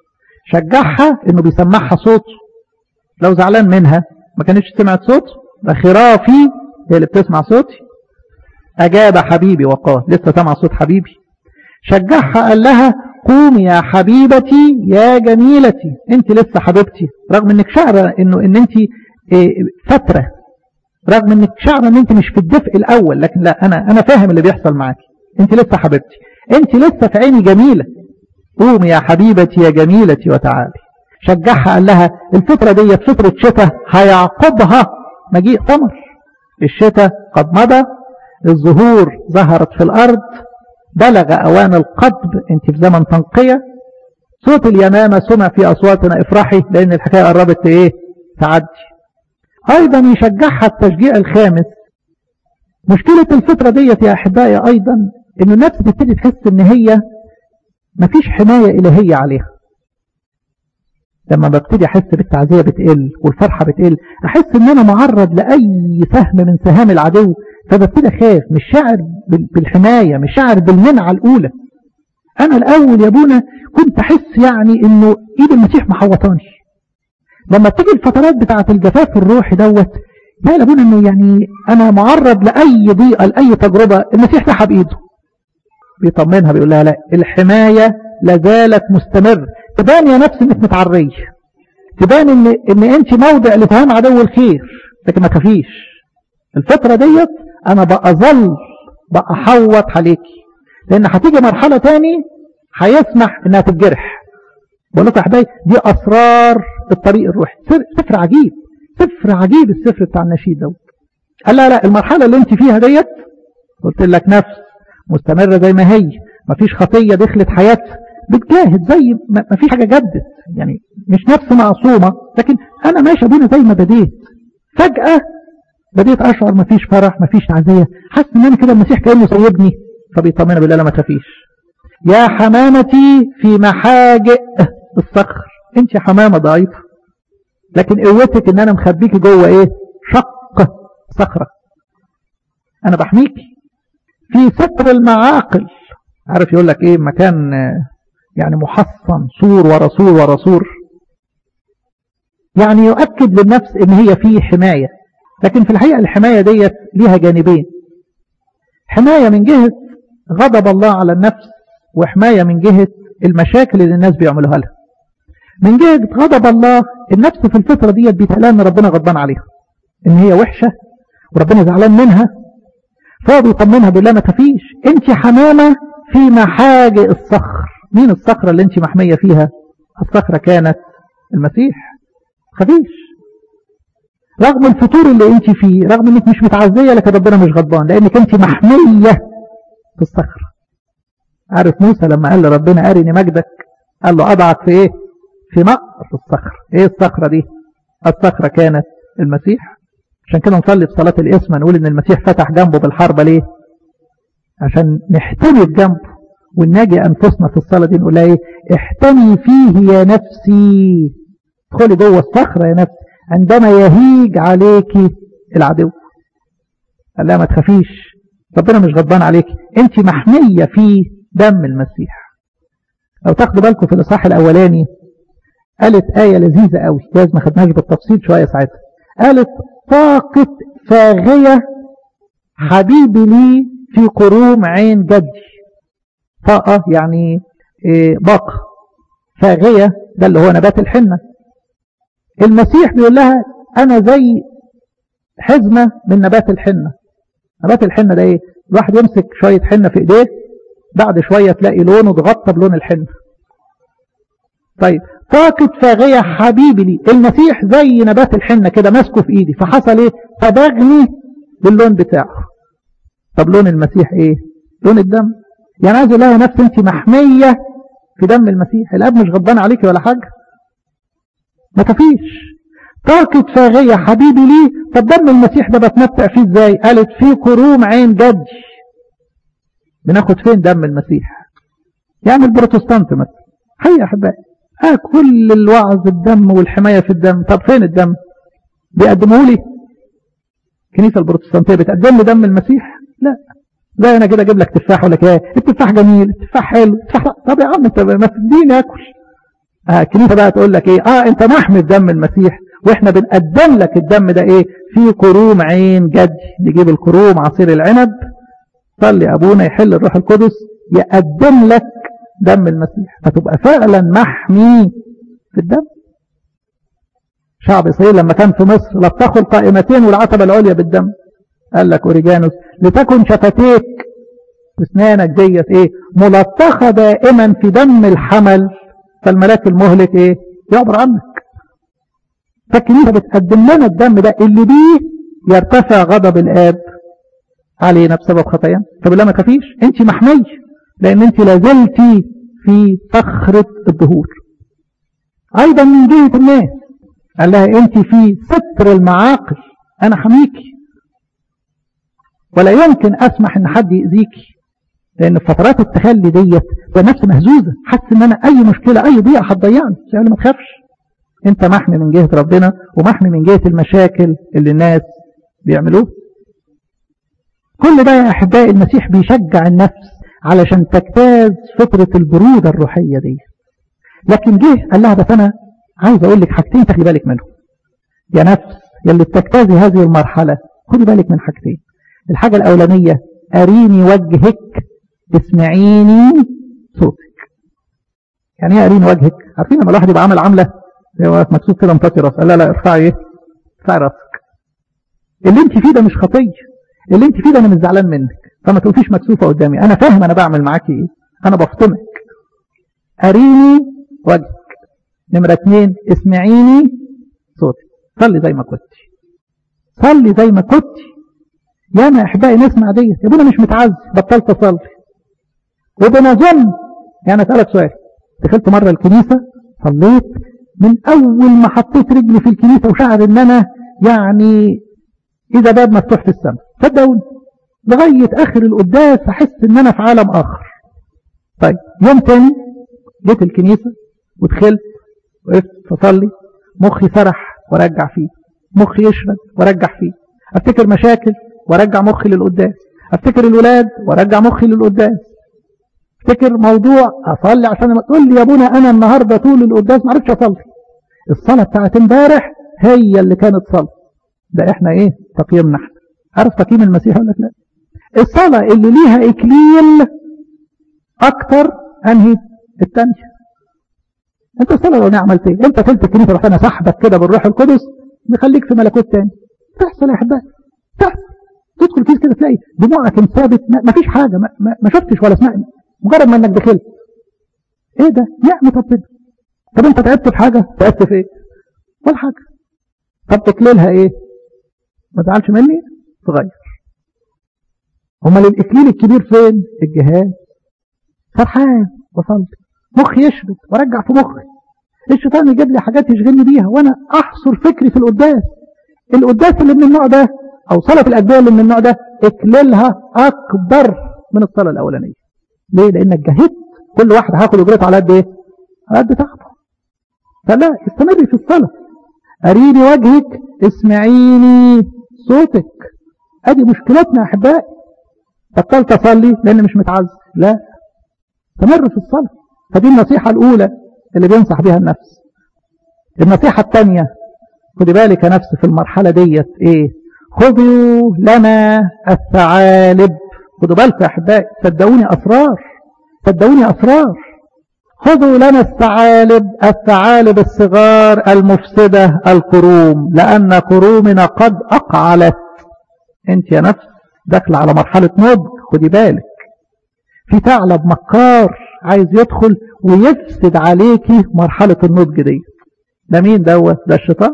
شجعها انه بيسمعها صوت لو زعلان منها ما كانتش سمعت صوت ده خرافي هي اللي بتسمع صوتي اجاب حبيبي وقال لسه سمع صوت حبيبي شجعها قال لها قومي يا حبيبتي يا جميلتي انت لسه حبيبتي رغم انك شعره انه ان انت فترة رغم انك شعره ان انت مش في الدفء الاول لكن لا انا انا فاهم اللي بيحصل معاكي انت لسه حبيبتي انت لسه في عيني جميلة قومي يا حبيبتي يا جميلتي وتعالي شجعها قال لها الفترة دي فترة شتاء هيعقبها مجيء ثمر الشتاء قد مضى الزهور ظهرت في الأرض بلغ أوان القطب انت في زمن تنقية صوت اليمامة سمع في أصواتنا افرحي لأن الحكاية قربت ايه تعدي أيضا يشجعها التشجيع الخامس مشكلة الفترة ديت يا أحبائي أيضا إنه النفس تبتدي تحس إن هي مفيش حماية إلهية عليها لما ببتدي أحس بالتعزية بتقل والفرحة بتقل أحس إن أنا معرض لأي سهم من سهام العدو فببتدي أخاف مش شاعر بالحماية مش شاعر بالمنعة الأولى أنا الأول يا أبونا كنت أحس يعني إنه إيد المسيح محوطاني لما تيجي الفترات بتاعة الجفاف الروحي دوت لا يا أبونا إنه يعني أنا معرض لأي ضيقة لأي تجربة المسيح سحب إيده بيطمنها بيقول لها لا الحماية لازالت مستمر تبان يا نفس انك متعرية تبان ان, إن انت موضع لفهام عدو الخير لكن ما تخافيش الفترة ديت انا بأظل بأحوط عليكي لان هتيجي مرحلة تاني هيسمح انها تتجرح بقول لكم يا حبايبي دي اسرار الطريق الروحي سفر عجيب سفر عجيب السفر بتاع النشيد دوت قال لا لا المرحلة اللي انت فيها ديت قلت لك نفس مستمرة زي ما هي مفيش خطية دخلت حياتها بتجاهد زي ما فيش حاجة جدت يعني مش نفس معصومة لكن أنا ماشي أبونا زي ما بديت فجأة بديت أشعر مفيش فرح مفيش تعزية حاسس إن أنا كده المسيح كأنه سيبني فبيطمنا بالله ما تخافيش يا حمامتي في محاجئ الصخر انت يا حمامة ضعيفة لكن قوتك ان انا مخبيكي جوه ايه شق صخرة انا بحميكي في ستر المعاقل عارف يقول لك ايه مكان يعني محصن سور ورا سور ورا سور يعني يؤكد للنفس ان هي فيه حماية لكن في الحقيقة الحماية ديت ليها جانبين حماية من جهة غضب الله على النفس وحماية من جهة المشاكل اللي الناس بيعملوها لها من جهة غضب الله النفس في الفترة ديت بيتهيأ ان ربنا غضبان عليها ان هي وحشة وربنا زعلان منها فهو بيطمنها بالله ما تفيش انت حمامة في محاجئ الصخر مين الصخرة اللي انت محمية فيها الصخرة كانت المسيح خفيش رغم الفتور اللي انت فيه رغم انك مش متعزية لكن ربنا مش غضبان لانك انت محمية في الصخر عارف موسى لما قال لربنا ارني مجدك قال له اضعك في ايه في نقر الصخر ايه الصخرة دي الصخرة كانت المسيح عشان كده نصلي في صلاة الاسم نقول ان المسيح فتح جنبه بالحربة ليه عشان نحتمي بجنبه ونناجي انفسنا في الصلاة دي نقول ايه احتمي فيه يا نفسي ادخلي جوه الصخرة يا نفسي عندما يهيج عليك العدو قال لا ما تخافيش ربنا مش غضبان عليك انت محمية في دم المسيح لو تاخدوا بالكم في الاصحاح الاولاني قالت آية لذيذة قوي جايز ما خدناش بالتفصيل شوية ساعتها قالت طاقة فاغية حبيبي لي في قروم عين جدي طاقة يعني إيه باقة فاغية ده اللي هو نبات الحنة المسيح بيقول لها أنا زي حزمة من نبات الحنة نبات الحنة ده ايه الواحد يمسك شوية حنة في ايديه بعد شوية تلاقي لونه اتغطى بلون الحنة طيب طاقة فاغية حبيبي لي المسيح زي نبات الحنة كده ماسكه في ايدي فحصل ايه فبغني باللون بتاعه طب لون المسيح ايه لون الدم يعني عايز لها نفس انت محمية في دم المسيح الاب مش غضبان عليكي ولا حاجة ما تفيش طاقة فاغية حبيبي لي طب دم المسيح ده بتمتع فيه ازاي قالت في كروم عين جدي بناخد فين دم المسيح يعني البروتستانت مثلا حقيقة احبائي اه كل الوعظ الدم والحماية في الدم طب فين الدم بيقدموا لي الكنيسة البروتستانتية بتقدم لي دم المسيح لا لا انا كده اجيب لك تفاح ولا كده التفاح جميل التفاح حلو التفاح طب يا عم انت ما تديني اكل اه الكنيسة بقى تقول لك ايه اه انت محمي بدم المسيح واحنا بنقدم لك الدم ده ايه في كروم عين جدي نجيب الكروم عصير العنب صلي ابونا يحل الروح القدس يقدم لك دم المسيح فتبقى فعلا محمي في الدم شعب إسرائيل لما كان في مصر لطخوا القائمتين والعتبة العليا بالدم قال لك أوريجانوس لتكن شفتيك واسنانك ديت ايه ملطخة دائما في دم الحمل فالملاك المهلك ايه يعبر عنك فالكنيسة بتقدم لنا الدم ده اللي بيه يرتفع غضب الآب علينا بسبب خطايانا طب لا ما تخافيش انت محمية لان انت لازلتي في صخرة الدهور ايضا من جهة الناس قال لها انت في ستر المعاقل انا حميكي ولا يمكن اسمح ان حد يأذيكي لان في فترات التخلي ديت نفسي مهزوزة حاسس ان انا اي مشكلة اي ضيقة هتضيعني يعني ما تخافش انت محمي من جهة ربنا ومحمي من جهة المشاكل اللي الناس بيعملوه كل ده يا احبائي المسيح بيشجع النفس علشان تجتاز فترة البرودة الروحية دي لكن جه قال لها بس انا عايز اقول لك حاجتين تاخدي بالك منهم يا نفس يلي بتجتازي هذه المرحلة خدي بالك من حاجتين الحاجة الاولانية اريني وجهك اسمعيني صوتك يعني ايه اريني وجهك عارفين لما الواحد يبقى عامل عاملة هو مكتوب كده مطاطي راس لا لا ارفعي ايه ارفعي راسك اللي انت فيه ده مش خطيه اللي انت فيه ده انا مش زعلان منك فما تقوليش مكسوفه قدامي انا فاهم انا بعمل معاكي ايه انا بفطمك اريني وجهك نمره اتنين اسمعيني صوتي صلي زي ما كنت صلي زي ما كنت يا ما احبائي نسمع ديت يا ابونا مش متعز بطلت اصلي وبنظن يعني اسالك سؤال دخلت مره الكنيسه صليت من اول ما حطيت رجلي في الكنيسه وشعر ان انا يعني اذا باب مفتوح في السماء صدقوني لغاية آخر القداس أحس إن أنا في عالم آخر طيب يوم تاني جيت الكنيسة ودخلت وقفت فصلي مخي سرح ورجع فيه مخي يشرد ورجع فيه افتكر مشاكل ورجع مخي للقداس افتكر الولاد ورجع مخي للقداس افتكر موضوع اصلي عشان تقول لي يا ابونا انا النهارده طول القداس ما عرفتش اصلي الصلاه بتاعت امبارح هي اللي كانت صلاه ده احنا ايه تقييمنا احنا عارف تقييم المسيح ولا لا الصلاة اللي ليها إكليل أكتر أنهي التانية أنت الصلاة لو عملت إيه أنت تلت الكنيسة رحنا سحبك كده بالروح القدس نخليك في ملكوت تاني تحصل يا أحبائي تحصل تدخل كيس كده تلاقي دموعك انثابت ما فيش حاجة ما, ما, ما شفتش ولا سمعت مجرد ما انك دخلت ايه ده نعمة ربنا طب انت تعبت في حاجة تعبت في ايه ولا حاجة طب تكليلها ايه ما تزعلش مني تغير امال الاكليل الكبير فين الجهاز فرحان وصلت مخي يشبك وارجع في مخي الشيطان يجيب لي حاجات يشغلني بيها وانا احصر فكري في القداس القداس اللي من النوع ده او صلاة الاجبيه اللي من النوع ده اكللها اكبر من الصلاة الاولانية ليه لانك جهدت كل واحد هاخد اجرته على قد ايه على قد تعبه فلا استمري في الصلاة اريني وجهك اسمعيني صوتك ادي مشكلتنا يا احبائي بطلت اصلي لان مش متعز لا استمر في الصلاة فدي النصيحة الاولى اللي بينصح بها النفس النصيحة الثانية خدي بالك يا نفس في المرحلة ديت ايه خذوا لنا الثعالب خدوا بالكم يا احبائي صدقوني اسرار صدقوني اسرار خذوا لنا الثعالب الثعالب الصغار المفسدة الكروم لأن كرومنا قد أقعلت انت يا نفس داخل على مرحلة نضج خدي بالك في ثعلب مكار عايز يدخل ويفسد عليكي مرحلة النضج دي ده مين دوت ده الشيطان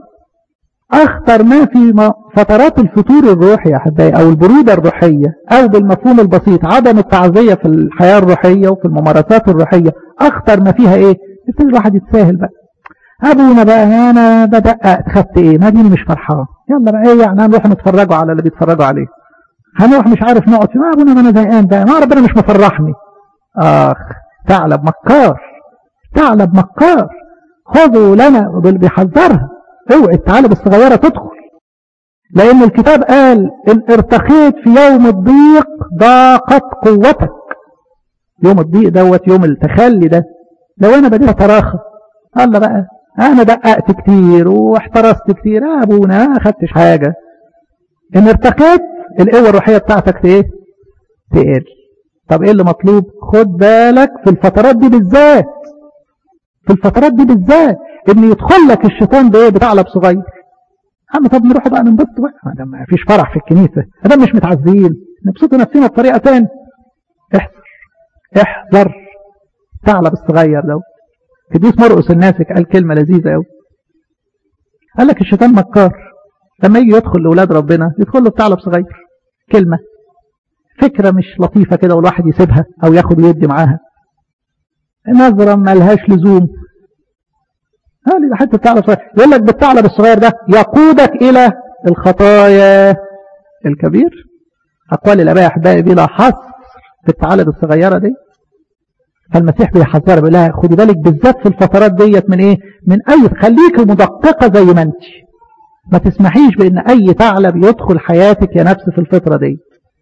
أخطر ما في فترات الفتور الروحي يا أحبائي أو البرودة الروحية أو بالمفهوم البسيط عدم التعزية في الحياة الروحية وفي الممارسات الروحية أخطر ما فيها إيه؟ يبتدي الواحد يتساهل بقى أبونا بقى أنا بدقق خدت إيه؟ ما ديني مش فرحان يلا بقى إيه يعني هنروح نتفرجوا على اللي بيتفرجوا عليه هنروح مش عارف نقعد في ما أبونا ما أنا زهقان بقى ما ربنا مش مفرحني آخ ثعلب مكار ثعلب مكار خذوا لنا بيحذرها اوعي الثعالب الصغيرة تدخل لأن الكتاب قال إن ارتخيت في يوم الضيق ضاقت قوتك يوم الضيق دوت يوم التخلي ده لو أنا بديت أتراخى الله بقى أنا دققت كتير واحترست كتير يا أبونا ما أخدتش حاجة إن ارتخيت القوة الروحية بتاعتك ايه تقل طب ايه اللي مطلوب خد بالك في الفترات دي بالذات في الفترات دي بالذات ان يدخل لك الشيطان بايه بثعلب صغير عم طب نروح بقى ننبسط بقى ده ما فيش فرح في الكنيسه ده مش متعزين نبسطوا نفسنا بطريقه تاني احذر احذر الثعلب الصغير ده قديس مرقس الناسك قال كلمه لذيذه قوي قال لك الشيطان مكار لما يجي يدخل لاولاد ربنا يدخل له بثعلب صغير كلمه فكره مش لطيفه كده والواحد يسيبها او ياخد ويدي معاها نظرة ملهاش لزوم هذه ده حتى الثعلب الصغير يقول لك بالثعلب الصغير ده يقودك إلى الخطايا الكبير أقوال الآباء أحبائي بلا حصر في الثعالب الصغيرة دي فالمسيح بيحذر بيقول لها خدي بالك بالذات في الفترات ديت من ايه من اي خليك مدققة زي ما انت ما تسمحيش بان اي ثعلب يدخل حياتك يا نفس في الفترة دي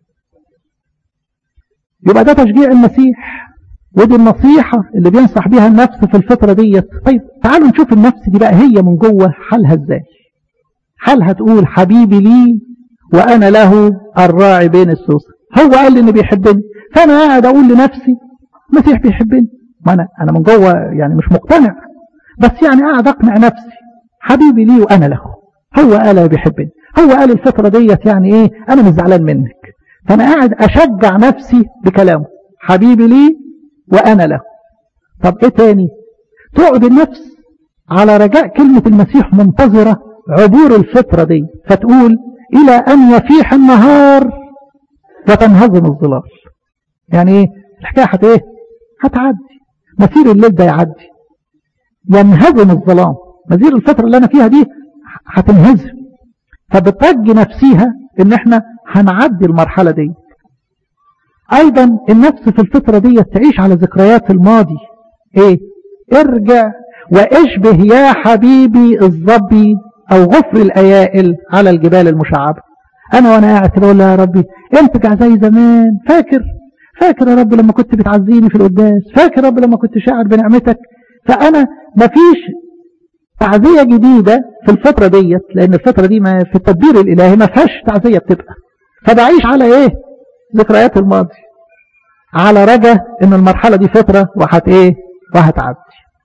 يبقى ده تشجيع المسيح ودي النصيحة اللي بينصح بيها النفس في الفترة ديت طيب تعالوا نشوف النفس دي بقى هي من جوه حالها ازاي حالها تقول حبيبي لي وانا له الراعي بين السوس هو قال لي انه بيحبني فانا قاعد اقول لنفسي المسيح بيحبني ما انا انا من جوه يعني مش مقتنع بس يعني قاعد اقنع نفسي حبيبي لي وانا له هو قال بيحبني هو قال الفترة ديت يعني ايه انا مش زعلان منك فانا قاعد اشجع نفسي بكلامه حبيبي لي وأنا له طب إيه تاني تقعد النفس على رجاء كلمة المسيح منتظرة عبور الفترة دي فتقول إلى أن يفيح النهار وتنهزم الظلال يعني إيه الحكاية حت إيه هتعدي مسير الليل ده يعدي ينهزم الظلام مسير الفترة اللي أنا فيها دي هتنهزم فبترجي نفسيها إن إحنا هنعدي المرحلة دي ايضا النفس في الفترة دي تعيش على ذكريات الماضي ايه ارجع واشبه يا حبيبي الظبي او غفر الايائل على الجبال المشعبة انا وانا قاعد كده اقول يا ربي ارجع زي زمان فاكر فاكر يا رب لما كنت بتعزيني في القداس فاكر يا رب لما كنت شاعر بنعمتك فانا مفيش تعزية جديدة في الفترة ديت لان الفترة دي ما في التدبير الالهي ما فيهاش تعزية بتبقى فبعيش على ايه ذكريات الماضي على رجا ان المرحلة دي فترة وهت ايه وهتعدي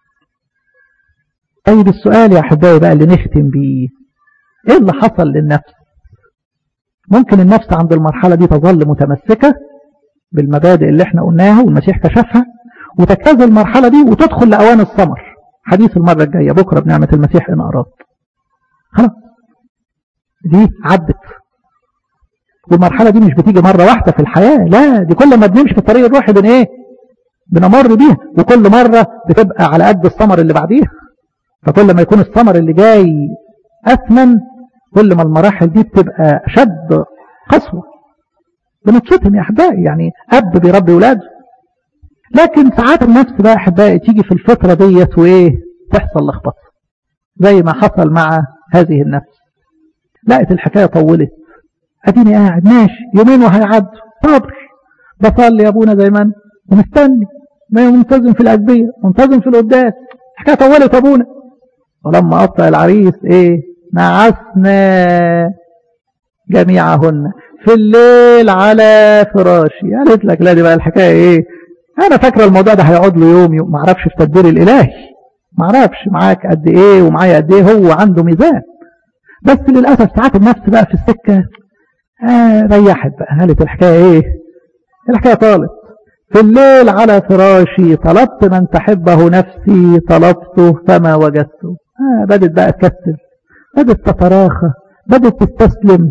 طيب السؤال يا احبائي بقى اللي نختم بيه ايه اللي حصل للنفس ممكن النفس عند المرحلة دي تظل متمسكة بالمبادئ اللي احنا قلناها والمسيح كشفها وتجتاز المرحلة دي وتدخل لأوان الثمر حديث المرة الجاية بكرة بنعمة المسيح إن أراد خلاص دي عدت والمرحلة دي مش بتيجي مرة واحدة في الحياة لا دي كل ما بنمشي في الطريق الروحي بن ايه بنمر بيها وكل مرة بتبقى على قد الثمر اللي بعديها فكل ما يكون الثمر اللي جاي أثمن كل ما المراحل دي بتبقى أشد قسوة بنبسطهم يا أحبائي يعني أب بيربي ولاده لكن ساعات النفس بقى أحبائي تيجي في الفترة ديت وإيه تحصل لخبطة زي ما حصل مع هذه النفس لقت الحكاية طولت أديني قاعد ماشي يومين وهيعدوا صبر بصلي يا أبونا زي ما أنا ومستني ما منتظم في الأجبية منتظم في القداس الحكاية طولت يا أبونا ولما قطع العريس إيه نعسنا جميعهن في الليل على فراشي قالت لك لا دي بقى الحكاية ايه انا فاكره الموضوع ده هيقعد له يوم يوم ما اعرفش في تدبير الالهي ما اعرفش معاك قد ايه ومعايا قد ايه هو عنده ميزان بس للاسف ساعات النفس بقى في السكه آه ريحت بقى قالت الحكايه ايه الحكايه طالت في الليل على فراشي طلبت من تحبه نفسي طلبته فما وجدته آه بدت بقى تكسل بدت تتراخى بدت تستسلم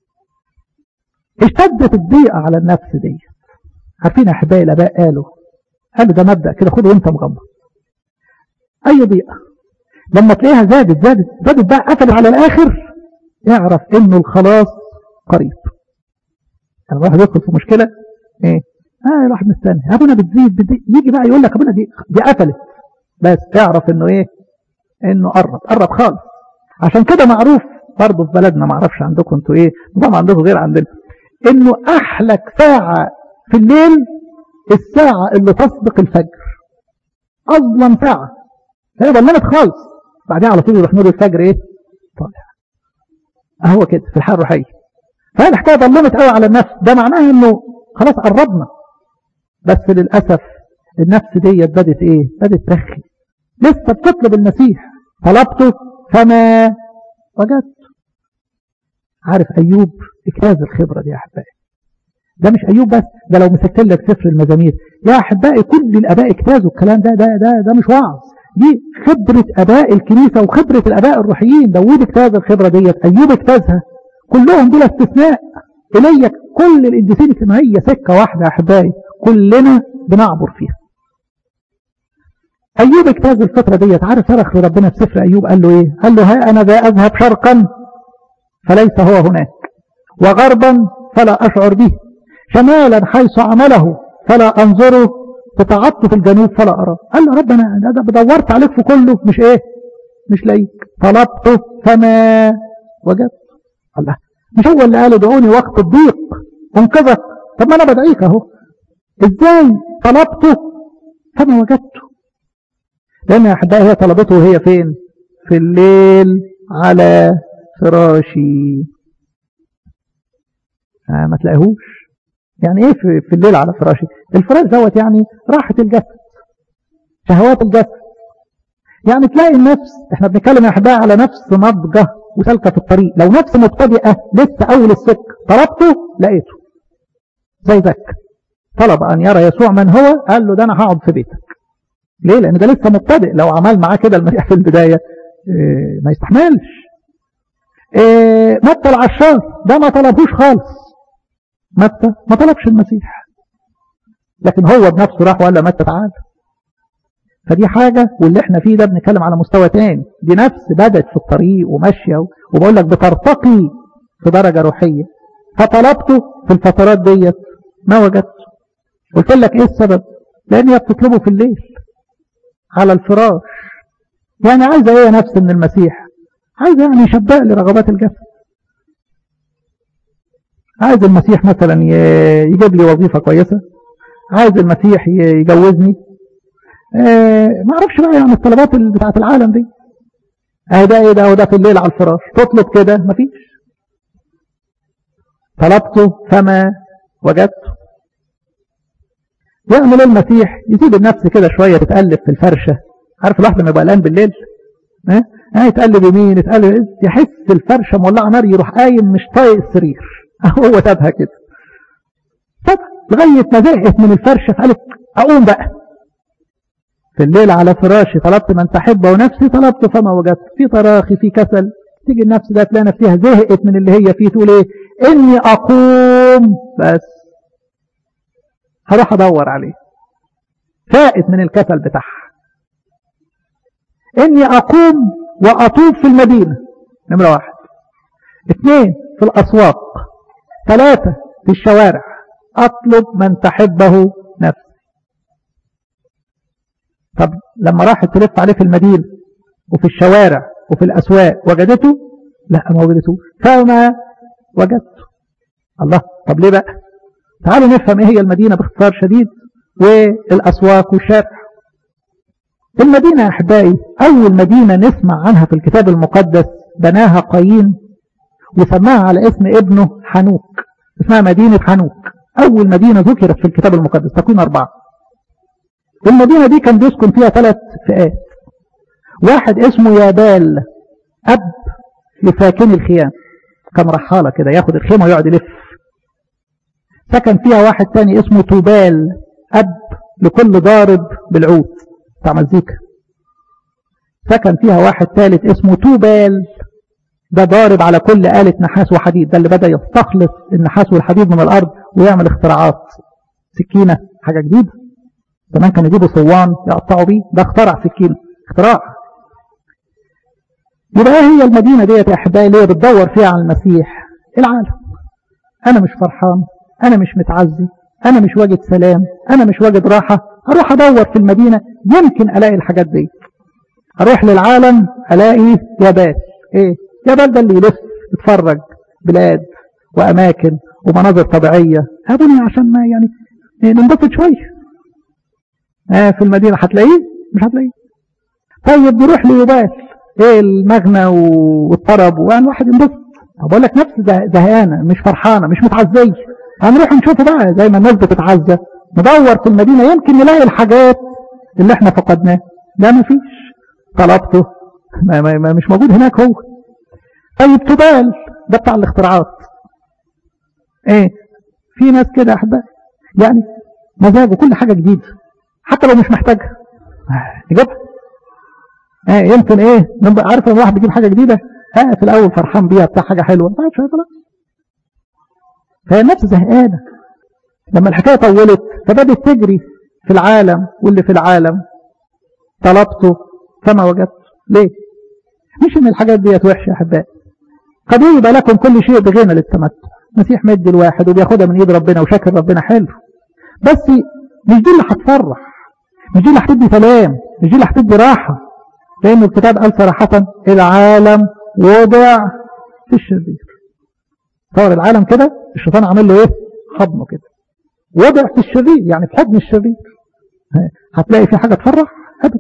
اشتدت الضيقة على النفس دي عارفين يا احبائي الاباء قالوا قالوا ده مبدأ كده خده وانت مغمض اي ضيقة لما تلاقيها زادت زادت زادت بقى قفلت على الاخر اعرف انه الخلاص قريب لما الواحد يدخل في مشكلة ايه اه الواحد مستني ابونا بتزيد, بتزيد يجي بقى يقول لك ابونا دي دي قفلت بس اعرف انه ايه انه قرب قرب خالص عشان كده معروف برضه في بلدنا ما اعرفش عندكم انتوا ايه نظام عندكم غير عندنا انه احلك ساعة في الليل الساعة اللي تسبق الفجر اظلم ساعة هي ظلمت خالص بعدها على طول يروح نور الفجر ايه طالع اهو كده في الحال الروحية فهذه الحكاية ظلمت قوي على النفس ده معناه انه خلاص قربنا بس للأسف النفس ديت بدت ايه بدت ترخي لسه بتطلب المسيح طلبته فما وجدت عارف أيوب اجتاز الخبرة دي يا أحبائي ده مش أيوب بس ده لو مسكت لك سفر المزامير يا أحبائي كل الآباء اجتازوا الكلام ده ده ده ده مش وعظ دي خبرة آباء الكنيسة وخبرة الآباء الروحيين داوود اجتاز الخبرة ديت أيوب اجتازها كلهم بلا استثناء إلي كل القديسين هي سكة واحدة يا أحبائي كلنا بنعبر فيها أيوب اجتاز الفترة ديت عارف صرخ لربنا في سفر أيوب قال له إيه قال له ها أنا ذا أذهب شرقا فليس هو هناك وغربا فلا أشعر به شمالا حيث عمله فلا أنظره تتعطف الجنوب فلا أراه قال له رب أنا بدورت عليك في كله مش إيه مش لاقيك طلبته فما وجدت الله مش هو اللي قال ادعوني وقت الضيق انقذك طب ما أنا بدعيك أهو إزاي طلبته فما وجدته لأن يا أحبائي هي طلبته وهي فين في الليل على فراشي آه ما تلاقيهوش يعني ايه في, في الليل على فراشي الفراش دوت يعني راحة الجسد شهوات الجسد يعني تلاقي النفس احنا بنتكلم يا احبائي على نفس نضجة وسالكة في الطريق لو نفس مبتدئة لسه اول السك طلبته لقيته زي ذاك طلب ان يرى يسوع من هو قال له ده انا هقعد في بيتك ليه لان ده لسه مبتدئ لو عمل معاه كده المسيح في البداية إيه ما يستحملش إيه متى العشار ده ما طلبوش خالص متى ما طلبش المسيح لكن هو بنفسه راح وقال متى تعالى فدي حاجة واللي احنا فيه ده بنتكلم على مستوى تاني دي نفس بدت في الطريق وماشية وبقول لك بترتقي في درجة روحية فطلبته في الفترات ديت ما وجدته قلت لك ايه السبب لان هي بتطلبه في الليل على الفراش يعني عايزة ايه نفس من المسيح عايزة يعني يشبع لرغبات الجسد عايز المسيح مثلا يجيب لي وظيفة كويسة عايز المسيح يجوزني اه ما اعرفش بقى يعني الطلبات بتاعت العالم دي اه ده ايه ده وده في الليل على الفراش تطلب كده مفيش طلبته فما وجدته يعمل المسيح يسيب النفس كده شوية تتقلب في الفرشة عارف الواحد لما يبقى قلقان بالليل ها اه؟ يتقلب يمين يتقلب يحس الفرشة مولعة نار يروح قايم مش طايق السرير هو سابها كده سابها لغاية ما زهقت من الفرشة فقالت أقوم بقى في الليل على فراشي طلبت من تحب ونفسي طلبت فما وجدت في تراخي في كسل تيجي النفس ده تلاقي نفسها زهقت من اللي هي فيه تقول ايه اني اقوم بس هروح ادور عليه فائت من الكسل بتاعها اني اقوم واطوف في المدينة نمرة واحد اثنين في الاسواق ثلاثة في الشوارع اطلب من تحبه نفسي طب لما راحت تلف عليه في المدينة وفي الشوارع وفي الأسواق وجدته لا ما وجدتوش فما وجدته الله طب ليه بقى تعالوا نفهم ايه هي المدينة باختصار شديد والأسواق والشارع المدينة يا أحبائي أول مدينة نسمع عنها في الكتاب المقدس بناها قايين وسماها على اسم ابنه حنوك اسمها مدينة حنوك أول مدينة ذكرت في الكتاب المقدس تكوين أربعة المدينة دي كان بيسكن فيها ثلاث فئات واحد اسمه يابال أب لساكن الخيام كان رحالة كده ياخد الخيمة ويقعد يلف سكن فيها واحد تاني اسمه توبال أب لكل ضارب بالعود بتاع مزيكا سكن فيها واحد ثالث اسمه توبال ده ضارب على كل آلة نحاس وحديد ده اللي بدأ يستخلص النحاس والحديد من الأرض ويعمل اختراعات سكينة حاجة جديدة زمان كانوا يجيبوا صوان يقطعوا بيه ده اخترع سكينة اختراع يبقى ايه هي المدينة ديت يا احبائي اللي بتدور فيها على المسيح العالم انا مش فرحان انا مش متعزي انا مش واجد سلام انا مش واجد راحة اروح ادور في المدينة يمكن الاقي الحاجات دي اروح للعالم الاقي يابال ايه يابال ده اللي يلف يتفرج بلاد واماكن ومناظر طبيعية هابوني عشان ما يعني ننبسط شوية آه في المدينة هتلاقيه مش هتلاقيه طيب نروح ليبال ايه المغنى والطرب وان واحد ينبسط بقول لك نفس زهقانه مش فرحانه مش متعزيه هنروح نشوفه بقى زي ما الناس بتتعزى ندور في المدينه يمكن نلاقي الحاجات اللي احنا فقدناها لا ما فيش طلبته ما ما ما مش موجود هناك هو طيب تبال ده بتاع الاختراعات ايه في ناس كده احبائي يعني مزاجه كل حاجه جديده حتى لو مش محتاجها يجيبها ايه يمكن ايه نبقى عارف ان واحد بيجيب حاجه جديده اه في الاول فرحان بيها بتاع حاجه حلوه بعد شويه خلاص فهي النفس زهقانه لما الحكايه طولت فبدت تجري في العالم واللي في العالم طلبته فما وجدته ليه مش ان الحاجات ديت وحشه يا احبائي قد يبقى لكم كل شيء بغنى للتمتع المسيح مدي الواحد وبياخدها من ايد ربنا وشاكر ربنا حلو بس مش دي اللي هتفرح مش دي اللي هتدي سلام مش دي اللي هتدي راحه لأن الكتاب قال صراحة العالم وضع في الشرير صور العالم كده الشيطان عامل له ايه حضنه كده وضع في الشرير يعني في حضن الشرير هتلاقي في حاجة تفرح أبدا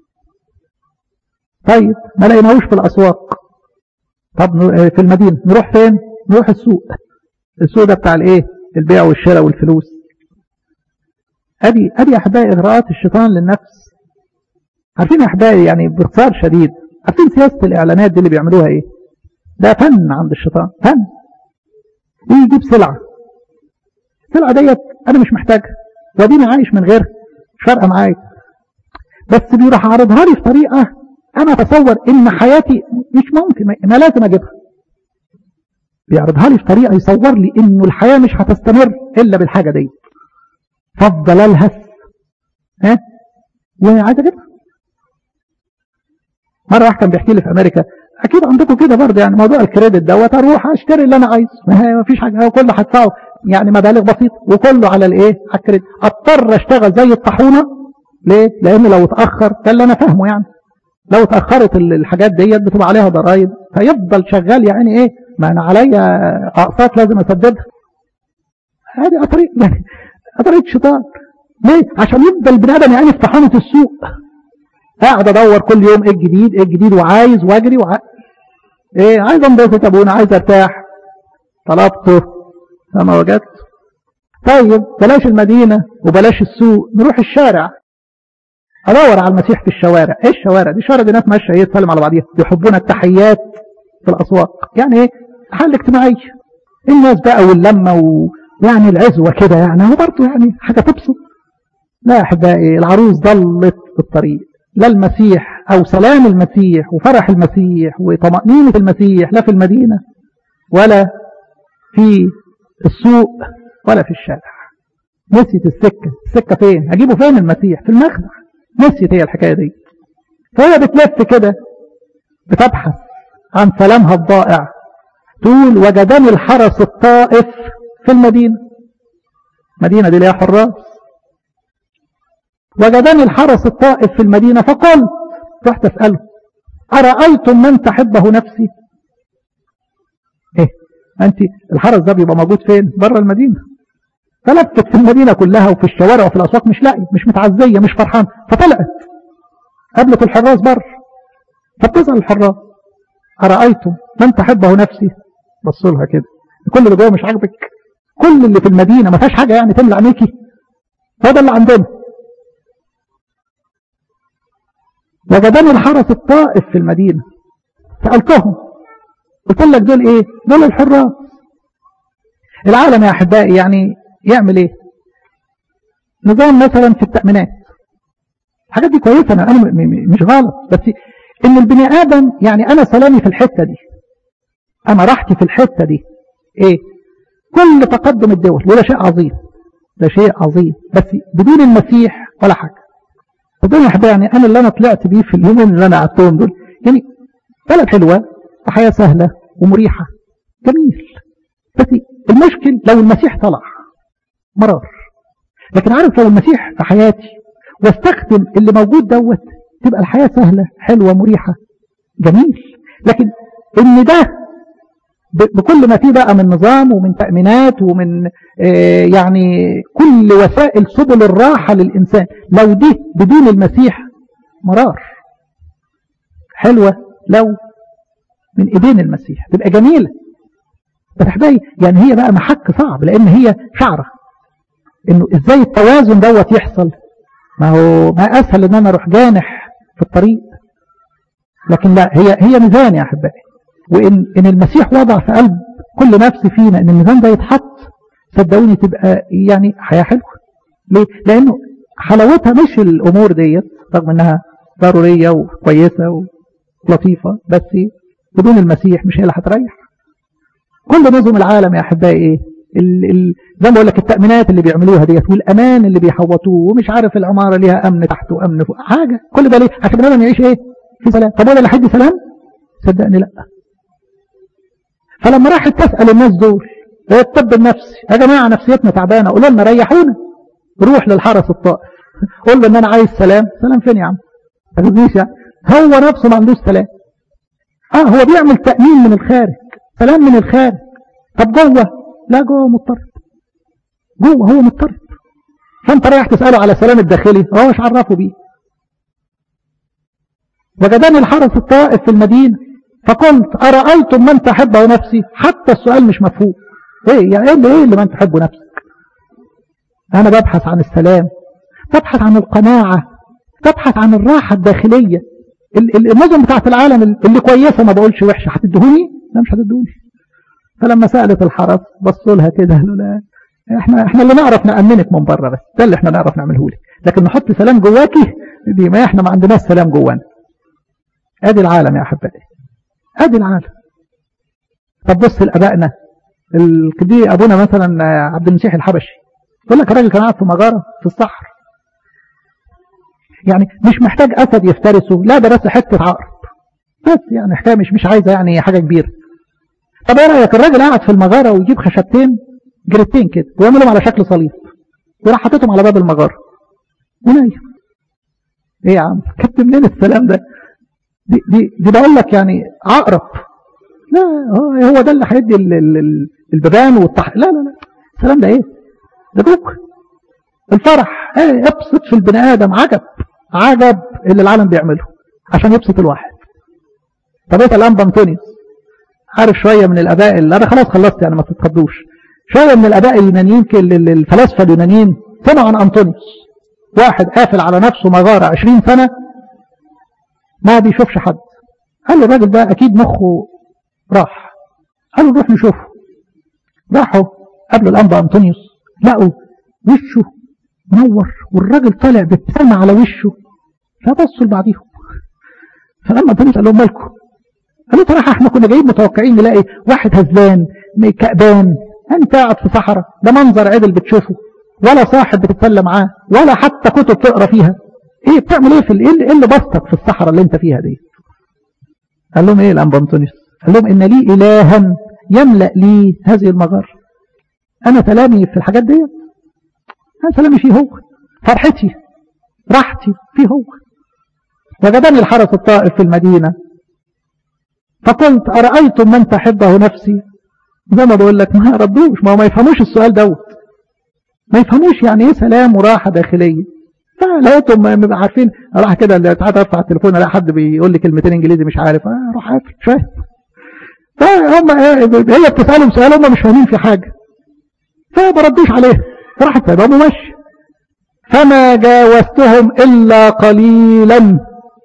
طيب ما لقيناهوش في الأسواق طب في المدينة نروح فين نروح السوق السوق ده بتاع الايه البيع والشراء والفلوس ادي ادي احبائي اغراءات الشيطان للنفس عارفين يا احبائي يعني باختصار شديد عارفين سياسة الاعلانات دي اللي بيعملوها ايه ده فن عند الشيطان فن يجيب سلعة السلعة ديت انا مش محتاجها واديني عايش من غيرها مش فارقه معايا بس بيروح عارضها لي في طريقة انا اتصور ان حياتي مش ممكن ما لازم اجيبها بيعرضها لي في طريقة يصور لي انه الحياة مش هتستمر الا بالحاجة دي فضل الهس ها وعايز اجيبها مرة واحد كان بيحكي لي في امريكا اكيد عندكم كده برضه يعني موضوع الكريدت دوت اروح اشتري اللي انا عايزه ما فيش حاجه كله هدفعه يعني مبالغ بسيطه وكله على الايه على الكريدت اضطر اشتغل زي الطاحونه ليه لان لو اتاخر ده اللي انا فاهمه يعني لو اتاخرت الحاجات ديت بتبقى عليها ضرائب فيفضل شغال يعني ايه ما انا عليا اقساط لازم اسددها هذه طريق يعني طريقه الشيطان ليه عشان يفضل البني ادم يعني في طحانه السوق قاعد ادور كل يوم ايه الجديد ايه الجديد وعايز واجري وع... ايه عايز انبسط ابونا عايز ارتاح طلبته فما وجدت طيب بلاش المدينة وبلاش السوق نروح الشارع ادور على المسيح في الشوارع ايه الشوارع دي شوارع دي ناس ماشيه ايه تسلم على بعضيها يحبون التحيات في الاسواق يعني ايه حل اجتماعي الناس بقى واللمه ويعني العزوه كده يعني هو برضه يعني حاجه تبسط لا يا احبائي العروس ضلت في الطريق لا المسيح او سلام المسيح وفرح المسيح وطمأنينة المسيح لا في المدينه ولا في السوق ولا في الشارع نسيت السكه السكه فين اجيبه فين المسيح في المخدع نسيت هي الحكايه دي فهي بتلف كده بتبحث عن سلامها الضائع تقول وجدني الحرس الطائف في المدينة مدينة دي ليها حراس وجدني الحرس الطائف في المدينة فقلت رحت أسأله أرأيتم من تحبه نفسي إيه أنت الحرس ده بيبقى موجود فين بره المدينة فلفت في المدينة كلها وفي الشوارع وفي الأسواق مش لاقي مش متعزية مش فرحان فطلعت قابلت الحراس بره فبتسأل الحراس أرأيتم من تحبه نفسي بصوا لها كده كل اللي جوه مش عاجبك كل اللي في المدينة ما فيهاش حاجة يعني تملى عينيكي هو ده اللي عندنا وجدني الحرس الطائف في المدينة سألتهم قلت لك دول ايه دول الحراس العالم يا احبائي يعني يعمل ايه نظام مثلا في التأمينات الحاجات دي كويسة انا انا مش غلط بس ان البني ادم يعني انا سلامي في الحتة دي انا راحتي في الحتة دي ايه كل تقدم الدول وده شيء عظيم ده شيء عظيم بس بدون المسيح ولا حاجة بدون احبائي يعني انا اللي انا طلعت بيه في اليومين اللي انا قعدتهم دول يعني بلد حلوة وحياة سهلة ومريحة جميل بس المشكل لو المسيح طلع مرار لكن عارف لو المسيح في حياتي واستخدم اللي موجود دوت تبقى الحياة سهلة حلوة مريحة جميل لكن ان ده بكل ما فيه بقى من نظام ومن تأمينات ومن آه يعني كل وسائل سبل الراحة للإنسان لو دي بدون المسيح مرار حلوة لو من ايدين المسيح تبقى جميلة بس احبائي يعني هي بقى محك صعب لان هي شعرة انه ازاي التوازن دوت يحصل ما هو ما اسهل ان انا اروح جانح في الطريق لكن لا هي هي ميزان يا احبائي وان ان المسيح وضع في قلب كل نفس فينا ان الميزان ده يتحط صدقوني تبقى يعني حياة حلوة ليه؟ لانه حلاوتها مش الامور ديت رغم انها ضرورية وكويسة ولطيفة بس بدون المسيح مش هي اللي هتريح كل نظم العالم يا احبائي ايه ال ال زي ما بقول لك التامينات اللي بيعملوها ديت والامان اللي بيحوطوه ومش عارف العماره ليها امن تحت وامن فوق حاجه كل ده ليه عشان البني يعيش ايه في سلام طب ولا اللي هيدي سلام صدقني لا فلما راحت تسال الناس دول الطب النفسي يا جماعه نفسيتنا تعبانه قولوا لنا ريحونا روح للحرس الطائف قول له ان انا عايز سلام سلام فين يا عم ما تجيش يعني هو نفسه ما عندوش سلام اه هو بيعمل تأمين من الخارج سلام من الخارج طب جوه لا جوه مضطرب جوه هو مضطرب فانت رايح تسأله على سلام الداخلي هو مش عرفه بيه وجدني الحرس الطائف في المدينة فقلت أرأيتم من تحبه نفسي حتى السؤال مش مفهوم ايه يعني ايه اللي, إيه اللي من تحبه نفسك انا ببحث عن السلام ببحث عن القناعة ببحث عن الراحة الداخلية النظم بتاعت العالم اللي كويسة ما بقولش وحشة هتدهوني لا مش هتدهوني فلما سألت الحرس بصوا لها كده قالوا لا احنا احنا اللي نعرف نأمنك من بره بس ده اللي احنا نعرف نعمله لك لكن نحط سلام جواكي دي ما احنا ما عندناش سلام جوانا ادي العالم يا احبائي ادي العالم طب بص لابائنا القديس ابونا مثلا عبد المسيح الحبشي يقول لك الراجل كان قاعد في مجاره في الصحراء يعني مش محتاج أسد يفترسه لا ده بس حتة عقرب بس يعني حكاية مش مش عايزة يعني حاجة كبيرة طب ايه رأيك الراجل قاعد في المغارة ويجيب خشبتين جريتين كده ويعملهم على شكل صليب وراح حاططهم على باب المغارة ونايم ايه يا عم كنت منين السلام ده دي, دي, دي بقول لك يعني عقرب لا هو ده اللي هيدي البيبان والتح لا لا لا السلام ده ايه ده جوك الفرح ايه ابسط في البني ادم عجب عجب اللي العالم بيعمله عشان يبسط الواحد طب انت الان بنطونيوس عارف شوية من الاباء اللي انا خلاص خلصت يعني ما تتخضوش شوية من الآباء اليونانيين الفلاسفة اليونانيين سمعوا عن أنطونيوس واحد قافل على نفسه مغارة 20 سنة ما بيشوفش حد قال له الراجل ده أكيد مخه راح قالوا نروح نشوفه راحوا قبل الأنبا أنطونيوس لقوا وشه نور والراجل طالع بابتسامة على وشه فبصوا لبعضيهم فلما أنطونيوس قال لهم مالكم قالوا صراحة احنا كنا جايين متوقعين نلاقي واحد هزلان كأبان انت قاعد في صحراء ده منظر عدل بتشوفه ولا صاحب بتتسلى معاه ولا حتى كتب تقرا فيها ايه بتعمل ايه في ايه اللي بسطك في الصحراء اللي انت فيها دي قال لهم ايه الانبا انطونيوس قال لهم ان لي الها يملا لي هذه المغار انا سلامي في الحاجات دي انا سلامي فيه هو فرحتي راحتي فيه هو وجدني الحرس الطائف في المدينه فقلت ارايتم من تحبه نفسي زي ما بقول لك ما ردوش ما هو ما يفهموش السؤال دوت ما يفهموش يعني ايه سلام وراحه داخليه فلقيتهم عارفين راح كده ساعات ارفع التليفون الاقي حد بيقول لي كلمتين انجليزي مش عارف اروح قافل مش فاهم فهم هي بتسالهم سؤال هم مش فاهمين في حاجه فما بردوش عليه راحت سايبهم ومشي فما جاوزتهم الا قليلا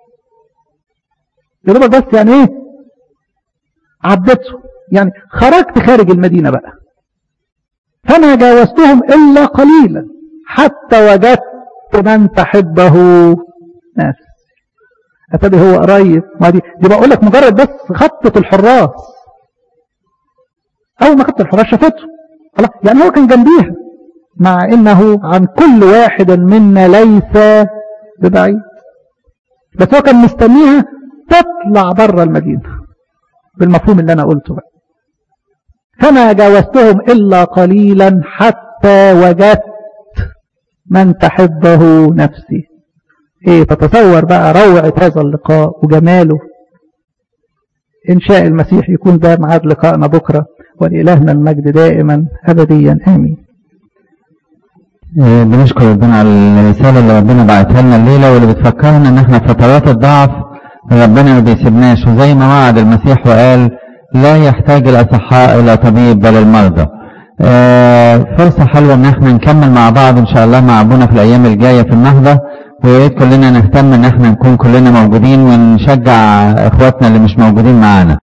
يا دوبك بس يعني ايه عديتهم يعني خرجت خارج المدينة بقى فما جاوزتهم إلا قليلا حتى وجدت من تحبه ناس أتبي هو قريب ما دي, دي بقول لك مجرد بس خطة الحراس أول ما خطة الحراس شافته الله يعني هو كان جنبيها مع إنه عن كل واحد منا ليس ببعيد بس هو كان مستنيها تطلع بره المدينة بالمفهوم اللي أنا قلته بقى فما جاوزتهم إلا قليلا حتى وجدت من تحبه نفسي ايه تتصور بقى روعة هذا اللقاء وجماله إن شاء المسيح يكون ده معاد لقائنا بكرة ولإلهنا المجد دائما أبديا آمين بنشكر ربنا على الرسالة اللي ربنا بعتها لنا الليلة واللي بتفكرنا ان احنا فترات الضعف ربنا ما بيسيبناش وزي ما وعد المسيح وقال لا يحتاج الأصحاء إلى طبيب بل المرضى فرصة حلوة ان احنا نكمل مع بعض ان شاء الله مع ابونا في الايام الجاية في النهضة ويا ريت كلنا نهتم ان احنا نكون كلنا موجودين ونشجع اخواتنا اللي مش موجودين معانا